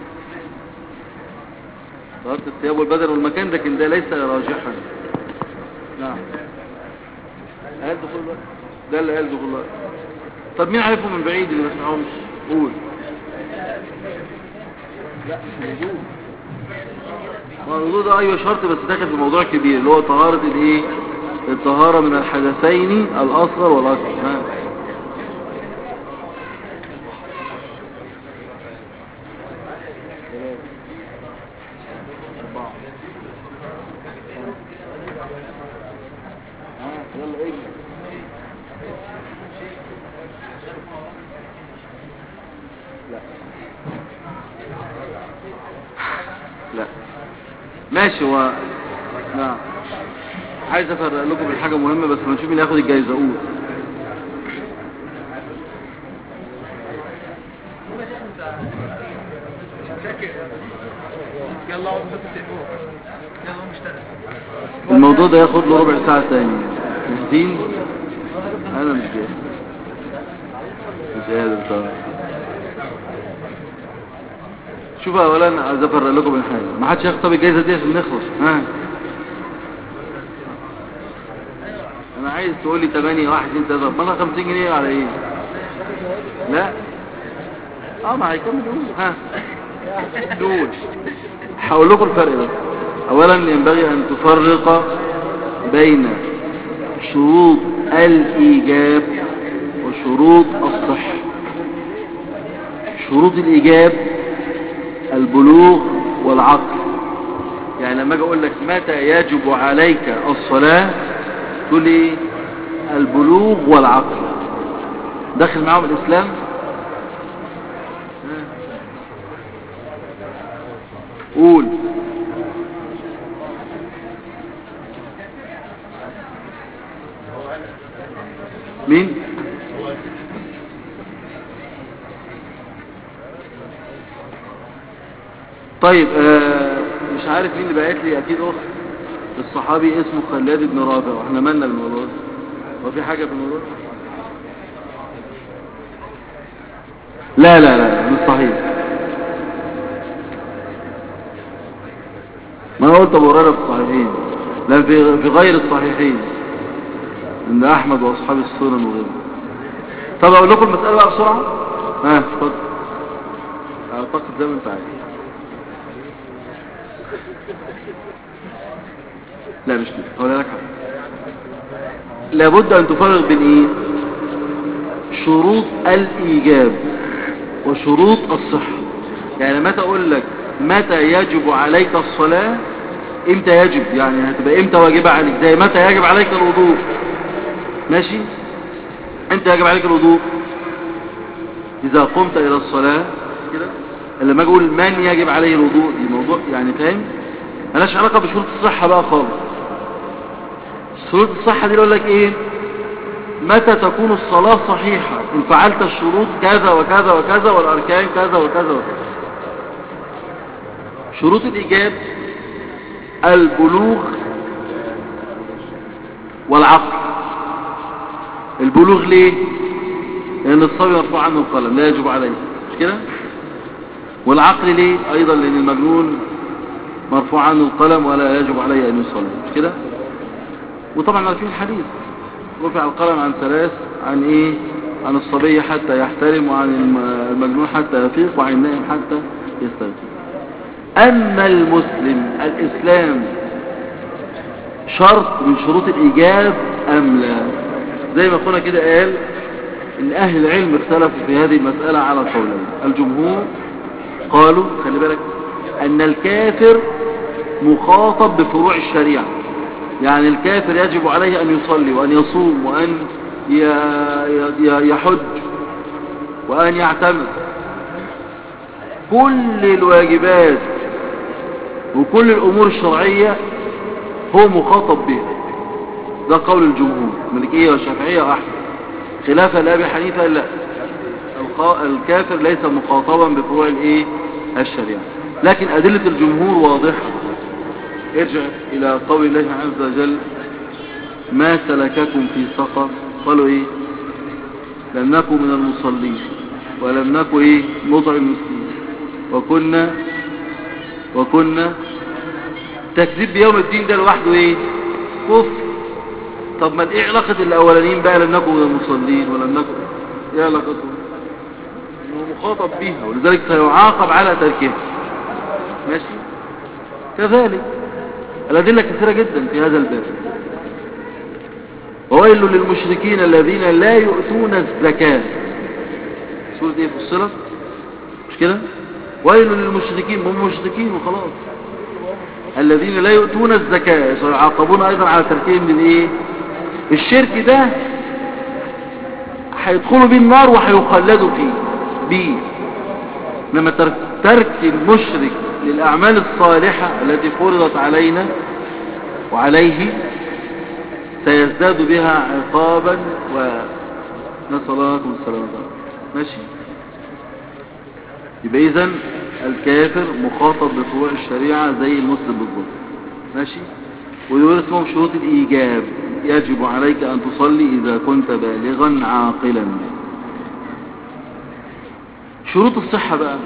طهارة الثياب والبدن والمكان لكن ده ليس راجحا نعم قال دخول الوقت ده اللي قال دخول الوقت طب مين عارفه من بعيد اللي ما سمعهمش قول لا موجود ما الوضوء ده ايوه شرط بس داخل في موضوع كبير اللي هو طهارة الايه الطهارة من الحدثين الاصغر والاكبر ها أربعة. ها، يلا اجري لا لا ماشي هو نعم عايز افرق لكم الحاجة مهمة بس ما نشوف مين ياخد الجايزة قول يلا اقعد بس التليفون يلا قوم اشتغل الموضوع ده ياخد له ربع ساعة تاني جاهزين انا مش جاهز مش قادر طبعا شوف اولا عايز افرق لكم الحاجة ما حدش ياخد طب الجايزة دي عشان نخلص ها انا عايز تقول لي 8 1 2 3 مثلا 50 جنيه على ايه لا اه ما هيكمل يقول ها دول هقول لكم الفرق ده اولا ينبغي ان تفرق بين شروط الايجاب وشروط الصحة شروط الايجاب البلوغ والعقل يعني لما اجي اقول لك متى يجب عليك الصلاة تقول لي البلوغ والعقل داخل معاهم الاسلام قول مين طيب آه مش عارف مين اللي بعت لي اكيد اخت الصحابي اسمه خلاد بن رافع واحنا مالنا بالموضوع ده هو في حاجه في الموضوع ده؟ لا لا لا مش صحيح ما انا قلت ابو هريره في الصحيحين لا في في غير الصحيحين عند احمد واصحاب السنن وغيره طب اقول لكم المساله بقى بسرعه ها اتفضل اعتقد زي ما انت عايز لا مش كده هقول لك حاجه لابد ان تفرق بين ايه شروط الايجاب وشروط الصحه يعني متى اقول لك متى يجب عليك الصلاه امتى يجب يعني هتبقى امتى واجبة عليك زي متى يجب عليك الوضوء ماشي امتى يجب عليك الوضوء اذا قمت الى الصلاة كده لما اجي اقول من يجب عليه الوضوء دي موضوع يعني فاهم ملهاش علاقة بشروط الصحة بقى خالص شروط الصحة دي يقول لك ايه متى تكون الصلاة صحيحة ان فعلت الشروط كذا وكذا وكذا والاركان كذا وكذا وكذا شروط الايجاب البلوغ والعقل البلوغ ليه لان الصبي مرفوع عنه القلم لا يجب عليه مش كده والعقل ليه ايضا لان المجنون مرفوع عنه القلم ولا يجب عليه ان يصلي مش كده وطبعا عارفين الحديث رفع القلم عن ثلاث عن ايه عن الصبي حتى يحترم وعن المجنون حتى يفيق وعن النائم حتى يستيقظ أما المسلم الإسلام شرط من شروط الإيجاب أم لا زي ما قلنا كده قال إن أهل العلم اختلفوا في هذه المسألة على قولين الجمهور قالوا خلي بالك أن الكافر مخاطب بفروع الشريعة يعني الكافر يجب عليه أن يصلي وأن يصوم وأن ي- ي- يحج وأن يعتمر كل الواجبات وكل الأمور الشرعية هو مخاطب بها ده قول الجمهور المالكية والشافعية وأحمد خلافا لأبي حنيفة لا القا- الكافر ليس مخاطبا بفروع الايه الشريعة لكن أدلة الجمهور واضحة ارجع إلى قول الله عز وجل ما سلككم في سقر قالوا ايه لم نكن من المصلين ولم نكن ايه نطعم المسكين وكنا وكنا تكذيب بيوم الدين ده لوحده ايه كفر طب ما ايه علاقة الاولانيين بقى لم نكن من المصلين ولم نكن ايه علاقتهم انه مخاطب بها ولذلك سيعاقب على تركها ماشي كذلك الأدلة كثيرة جدا في هذا الباب وويل للمشركين الذين لا يؤتون الزكاة سورة ايه فصلت مش كده ويل للمشركين هم مشركين وخلاص الذين لا يؤتون الزكاة سيعاقبون ايضا على تركهم للايه الشرك ده هيدخلوا بيه النار وهيخلدوا فيه بيه انما ترك, ترك المشرك للاعمال الصالحة التي فرضت علينا وعليه سيزداد بها عقابا ونسأل الله لكم السلامة ماشي يبقى اذا الكافر مخاطب بفروع الشريعة زي المسلم بالضبط ماشي ودول اسمهم شروط الإيجاب يجب عليك أن تصلي إذا كنت بالغا عاقلا شروط الصحة بقى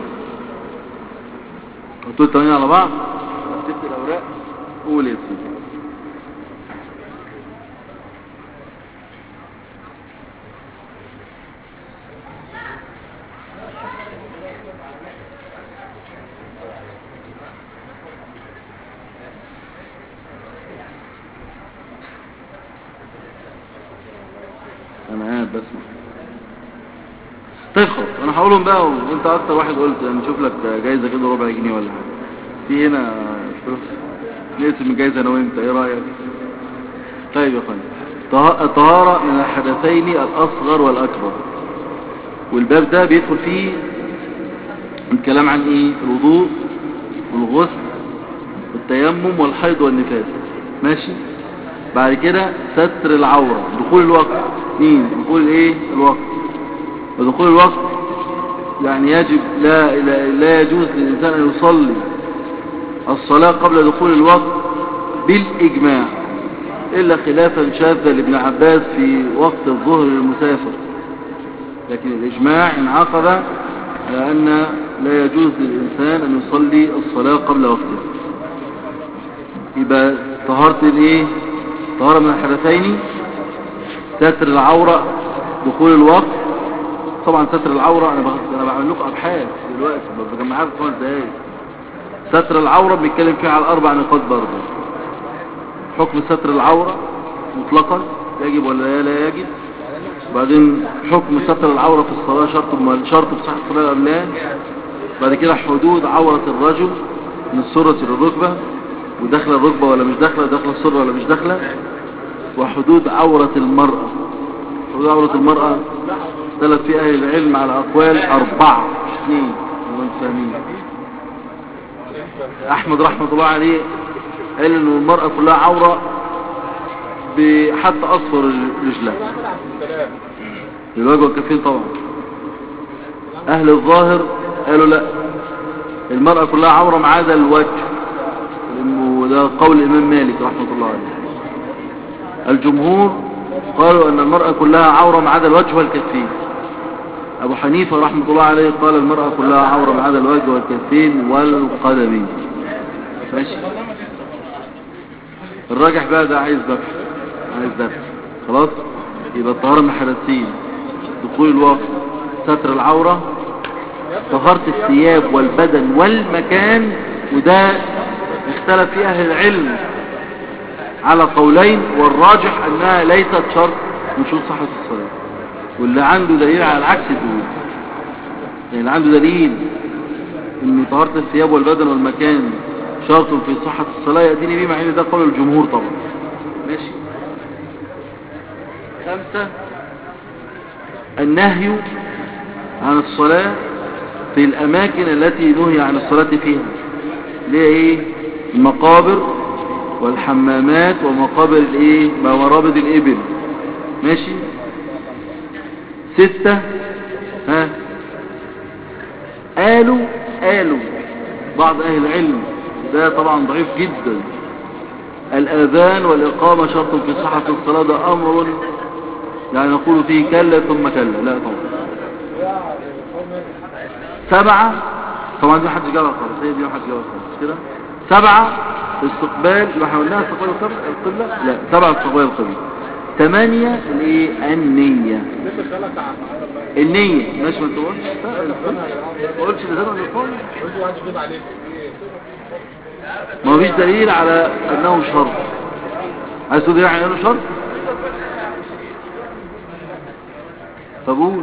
قلتوا التمانية على بعض رتبت الأوراق قول يا سيدي انا قاعد بسمع طيب خلاص انا هقولهم بقى وانت اكتر واحد قلت يعني نشوف لك جايزه كده ربع جنيه ولا حاجه في هنا فلوس نقسم الجايزه انا وانت ايه رايك طيب يا اخوان طه- الطهاره من الحدثين الاصغر والاكبر والباب ده بيدخل فيه الكلام عن ايه الوضوء والغسل والتيمم والحيض والنفاس ماشي بعد كده ستر العورة دخول الوقت مين دخول ايه الوقت ودخول الوقت يعني يجب لا, لا, لا يجوز للإنسان أن يصلي الصلاة قبل دخول الوقت بالإجماع إلا خلافا شاذا لابن عباس في وقت الظهر للمسافر لكن الإجماع انعقد على أن لا يجوز للإنسان أن يصلي الصلاة قبل وقتها يبقى طهارة الايه طهارة من الحدثين ستر العورة دخول الوقت طبعا ستر العورة انا بغ- انا بعمل لكم ابحاث دلوقتي بجمعها في خمس دقايق ستر العورة بنتكلم فيها على اربع نقاط برضه حكم ستر العورة مطلقا يجب ولا لا يجب بعدين حكم ستر العورة في الصلاة شرط شرط في صحة الصلاة أم لا بعد كده حدود عورة الرجل من السرة للركبة وداخله الركبة ولا مش داخله داخله السرة ولا مش داخله وحدود عورة المرأة حدود عورة المرأة اختلف في أهل العلم على أقوال أربعة مش اثنين وانت فاهمين أحمد رحمة الله عليه قال إن المرأة كلها عورة بحتى أصفر رجلها الوجه والكفين طبعا أهل الظاهر قالوا لا المرأة كلها عورة ما عدا الوجه لأنه ده قول الإمام مالك رحمة الله عليه الجمهور قالوا أن المرأة كلها عورة ما عدا الوجه والكفين أبو حنيفة رحمة الله عليه قال المرأة كلها عورة ما عدا الوجه والكفين والقدمين ماشي الراجح بقى ده عايز ذبح عايز ذبح خلاص يبقى الطهارة من الحدثين دخول الوقت ستر العورة طهارة الثياب والبدن والمكان وده اختلف فيه أهل العلم على قولين والراجح أنها ليست شرط من شروط صحة الصلاة واللي عنده دليل على العكس دول يعني اللي عنده دليل ان طهارة الثياب والبدن والمكان شرط في صحة الصلاة يأتيني بيه مع ان ده قول الجمهور طبعا ماشي خمسة النهي عن الصلاة في الأماكن التي نهي عن الصلاة فيها اللي هي ايه المقابر والحمامات ومقابر الايه مرابض الإبل ماشي ستة ها قالوا قالوا بعض أهل العلم ده طبعا ضعيف جدا الأذان والإقامة شرط في صحة الصلاة ده أمر يعني نقول فيه كلا ثم كلا لا طبعا سبعة طبعا دي حد جابها خالص هي دي حد جابها خالص كده سبعة استقبال يبقى احنا قلناها استقبال القبلة القبلة لا سبعة استقبال القبلة ثمانية الايه النية النية ماشي ما انت قلتش ما قلتش لسان ولا القول ما فيش دليل على انه شرط عايز تقول يعني انه شرط فقول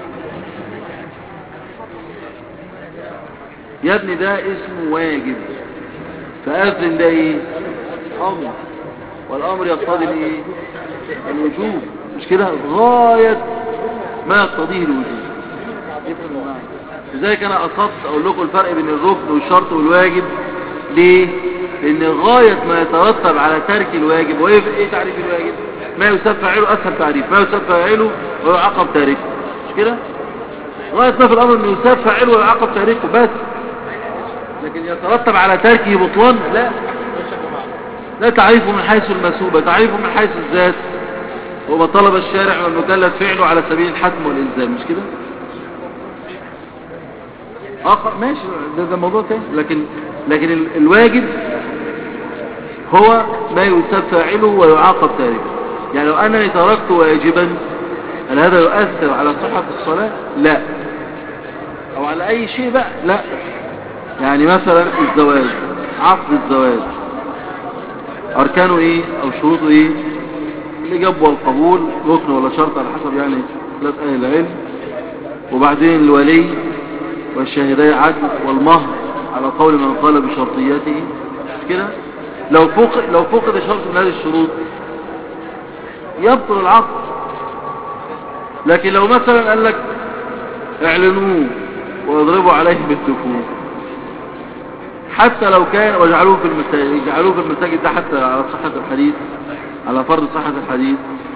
يا ابني ده اسمه واجب فأذن ده ايه امر والامر يقتضي الايه الوجوب مش كده غاية ما يقتضيه الوجوب يفهم المعنى لذلك انا قصدت اقول لكم الفرق بين الركن والشرط والواجب ليه لان غاية ما يترتب على ترك الواجب وايه ايه تعريف الواجب ما يساب فاعله اسهل تعريف ما يساب فاعله ويعاقب تاركه مش كده غاية ما في الامر انه يساب فاعله ويعاقب تاركه بس لكن يترتب على تركه بطلان لا لا تعريفه من حيث المسوبة تعريفه من حيث الذات وما طلب الشارع والمكلف فعله على سبيل الحتم والإلزام مش كده آخر ماشي ده, ده موضوع تاني لكن لكن ال- الواجب هو ما يساب فاعله ويعاقب تاركه يعني لو أنني تركت واجبا هل هذا يؤثر على صحة الصلاة لا أو على أي شيء بقى لا يعني مثلا الزواج عقد الزواج أركانه إيه أو شروطه إيه الإجابة والقبول ركن ولا شرط على حسب يعني ثلاث أهل العلم وبعدين الولي والشاهدي عدل والمهر على قول من قال بشرطيته مش كده لو فقد لو فقد شرط من هذه الشروط يبطل العقد لكن لو مثلا قال لك اعلنوه واضربوا عليه بالدفوع حتى لو كان واجعلوه في المساجد يجعلوه في المساجد ده حتى على صحة الحديث على فرض صحة الحديث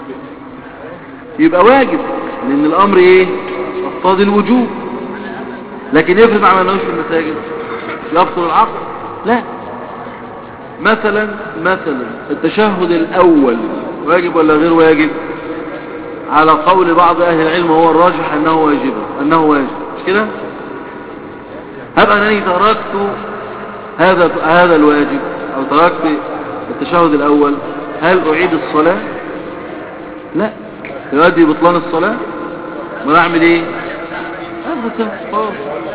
يبقى واجب لان الامر ايه يقتضي الوجوب لكن يفرض ما عملناهوش في المساجد يبطل العقد لا مثلا مثلا التشهد الاول واجب ولا غير واجب على قول بعض اهل العلم هو الراجح انه واجب انه واجب مش كده هب انني تركت هذا هذا الواجب او تركت التشهد الاول هل اعيد الصلاة لا يؤدي بطلان الصلاة ما اعمل ايه أبدا خلاص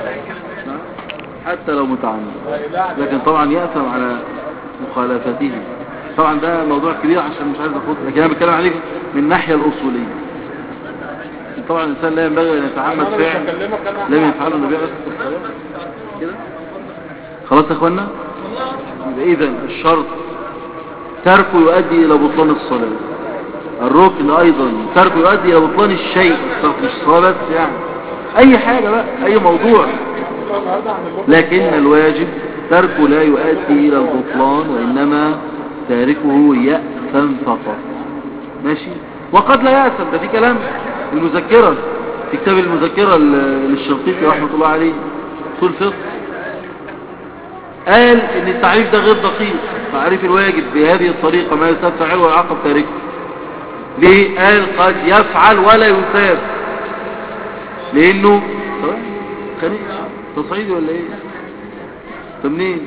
حتى لو متعمد لكن طبعا يأثم على مخالفته طبعا ده موضوع كبير عشان مش عايز اخد لكن انا بتكلم عليه من الناحية الاصولية طبعا الانسان لا ينبغي ان يتعمد فعل لم يفعله النبي عليه الصلاه والسلام كده خلاص يا اخوانا يبقى اذا الشرط تركه يؤدي الى بطلان الصلاة الركن ايضا تركه يؤدي الى بطلان الشيء مش الصلاة بس يعني اي حاجة بقى اي موضوع لكن الواجب تركه لا يؤدي الى البطلان وانما تاركه يأثم فقط ماشي وقد لا يأثم ده في كلام المذكرة في كتاب المذكرة للشرقيطي رحمة الله عليه طول فقه قال ان التعريف ده غير دقيق تعريف الواجب بهذه الطريقة ما يساب فعله والعقب تاركه ليه قال قد يفعل ولا يساب لانه خليج تصعيدي ولا ايه طب منين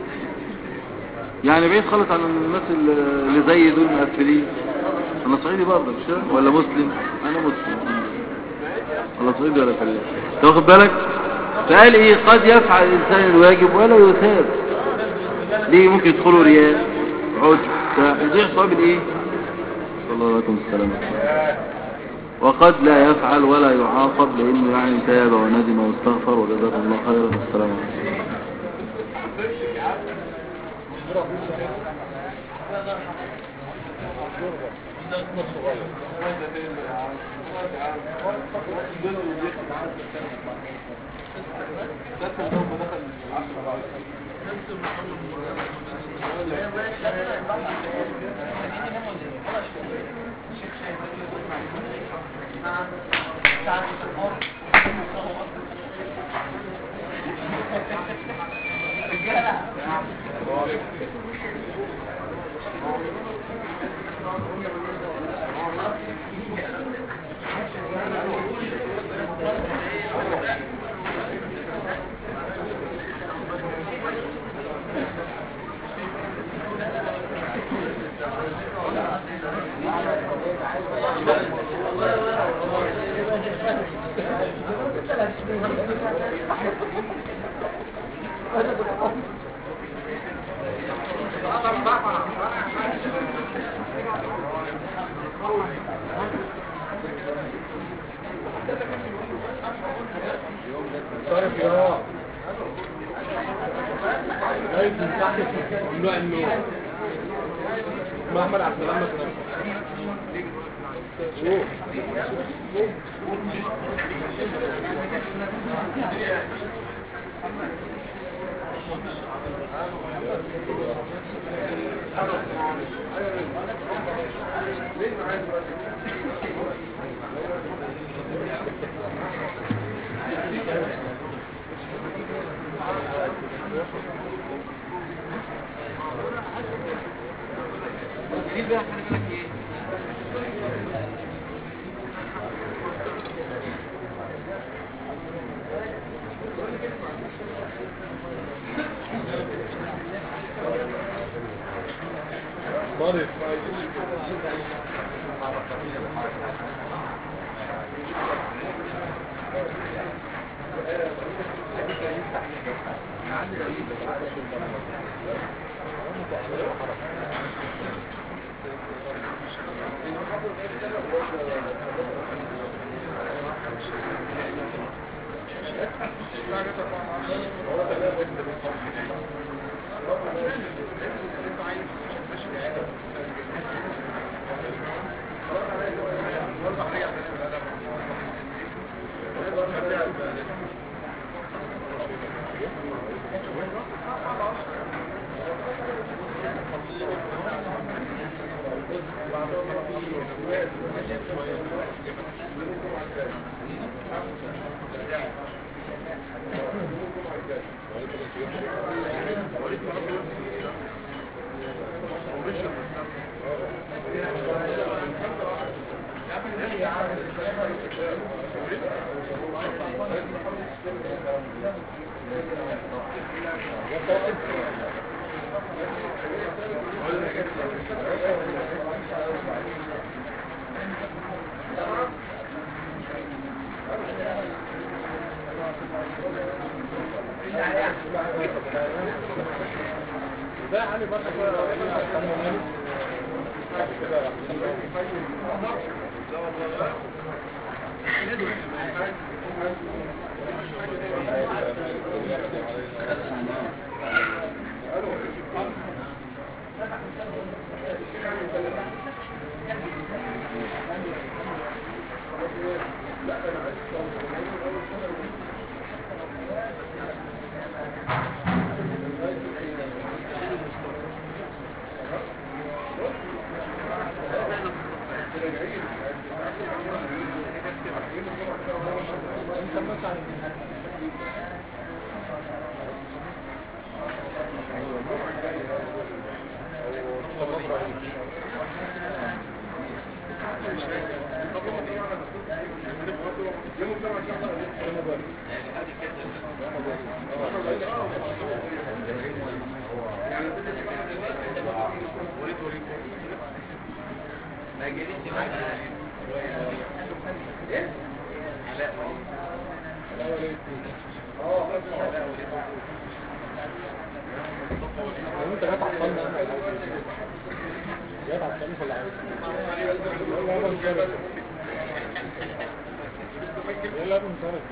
يعني بعيد خالص عن الناس اللي زي دول مقفلين انا صعيدي برضه مش كده؟ ولا مسلم انا مسلم ولا صعيدي ولا فلاح تاخد بالك فقال ايه قد يفعل الانسان الواجب ولا يثاب ليه ممكن يدخلوا رياء عجب فيضيع صواب الايه صلى الله عليه وسلم وقد لا يفعل ولا يعاقب لانه يعني تاب وندم واستغفر وجزاكم الله خيرا والسلام عليكم صارف يا جايز من تحت ممنوع النوم اسمه احمد عبد السلام مثلا روح دي بقى خلي بالك ايه صارف ده علي برضه انت جات عطلنا انا جات عطلنا في العالم يلا انا مشارك يلا انا مشارك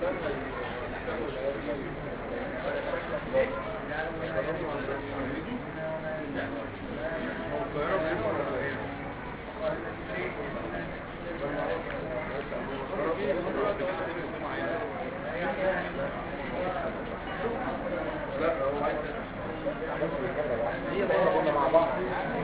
هي بقى كنا مع بعض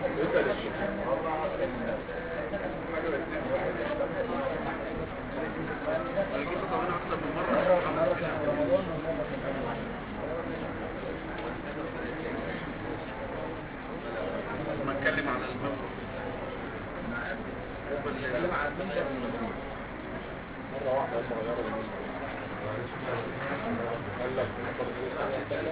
لما اتكلم على الموت مرة واحدة هم غيروا المنبر قال لك ثلاث درجات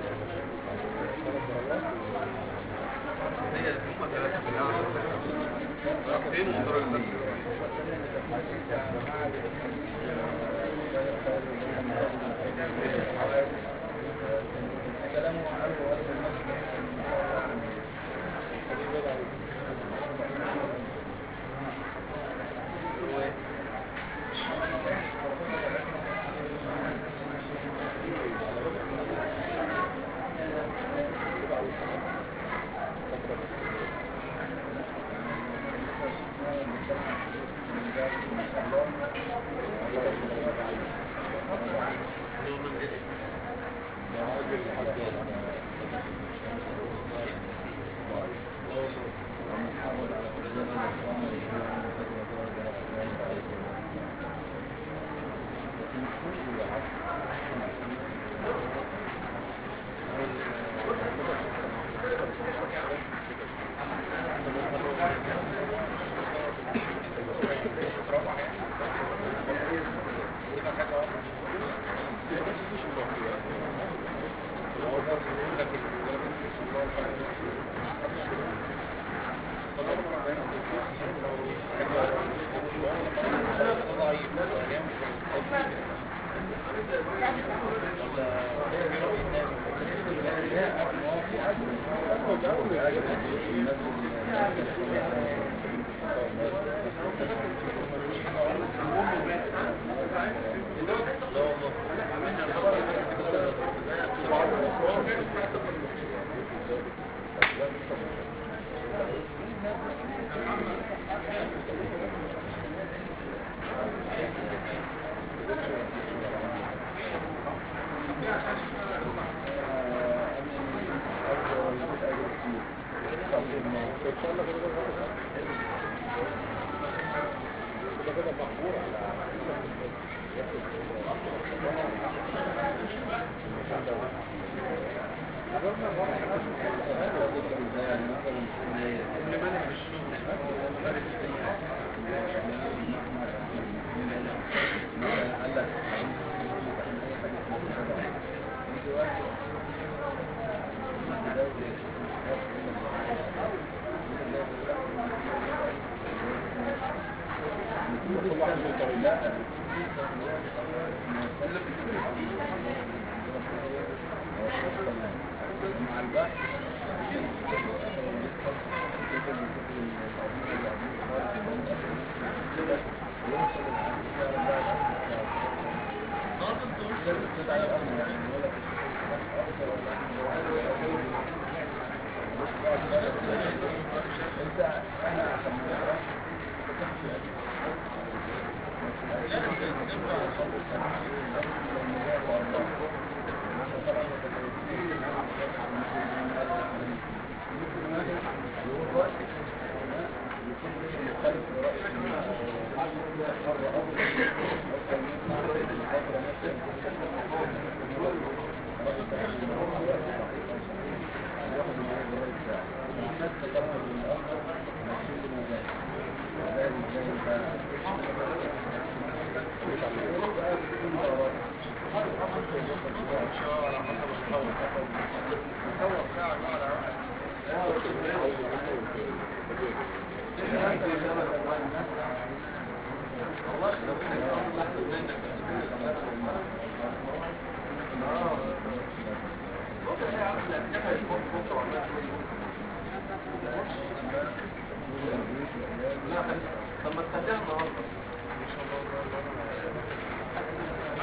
هي هم ثلاثة في الأول فين الدرجة الأولى؟ طب ما تخليها النهارده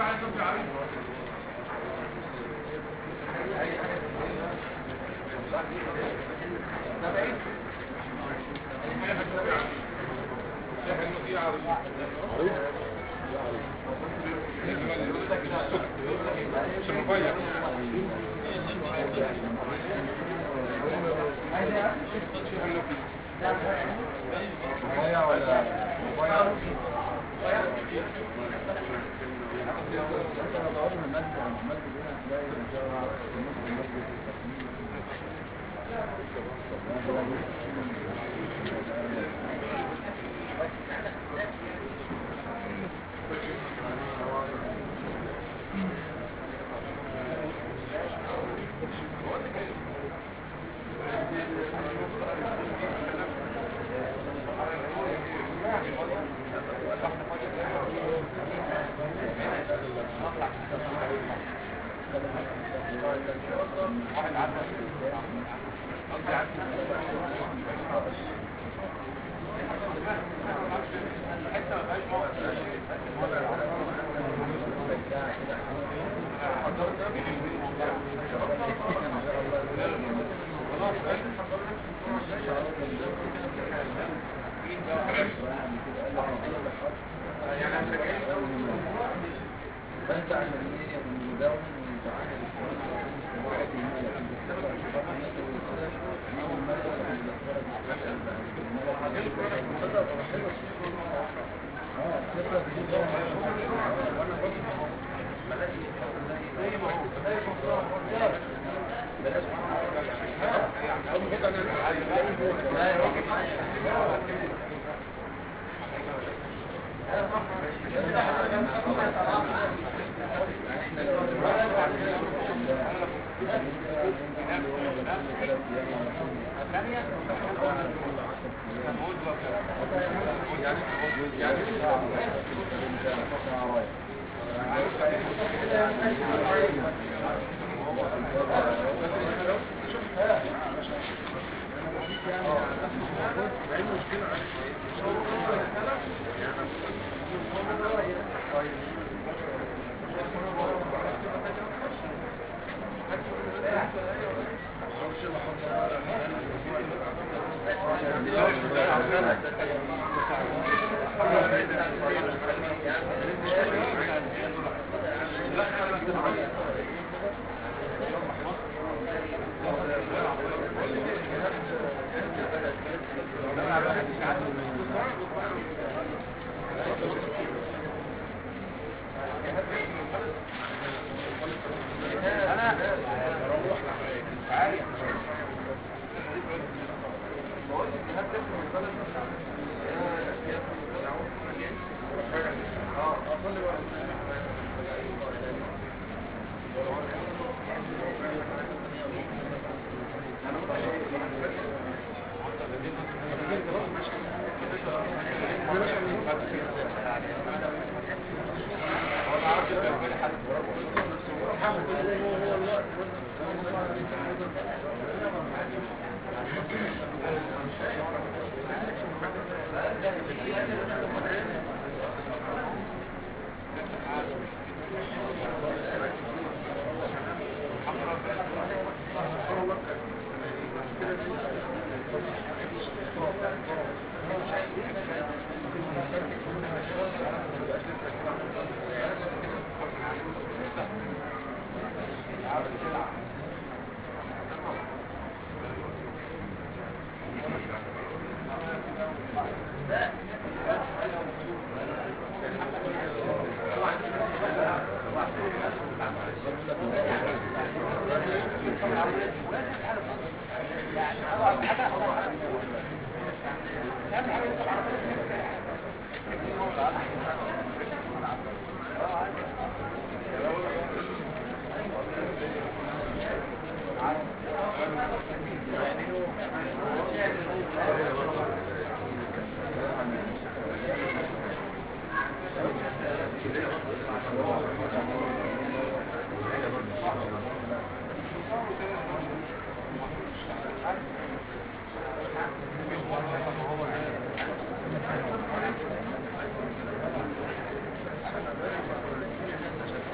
Thank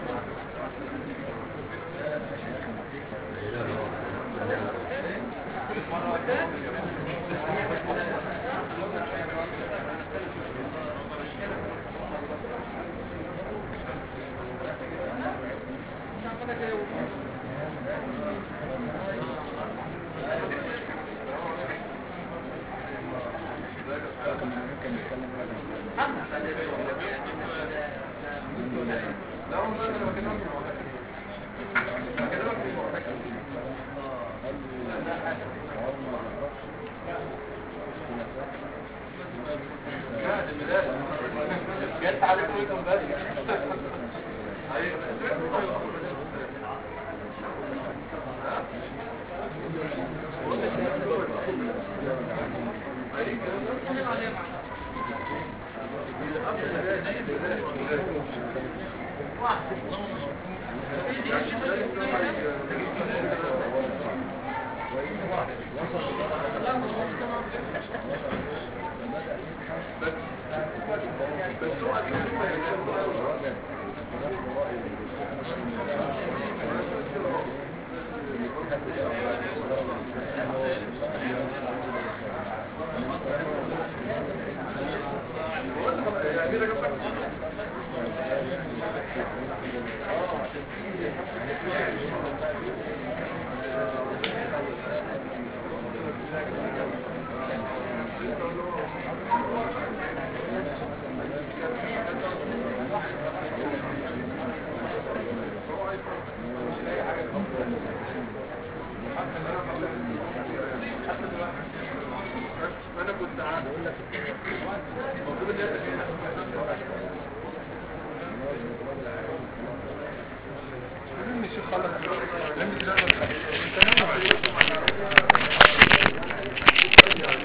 لا والله انا بكلمك في المعتكف بكلمك في المعتكف لا دي بداية جت عليك وانت مبادئ انا كنت عارف المفروض ان هي الشيخ خلص لم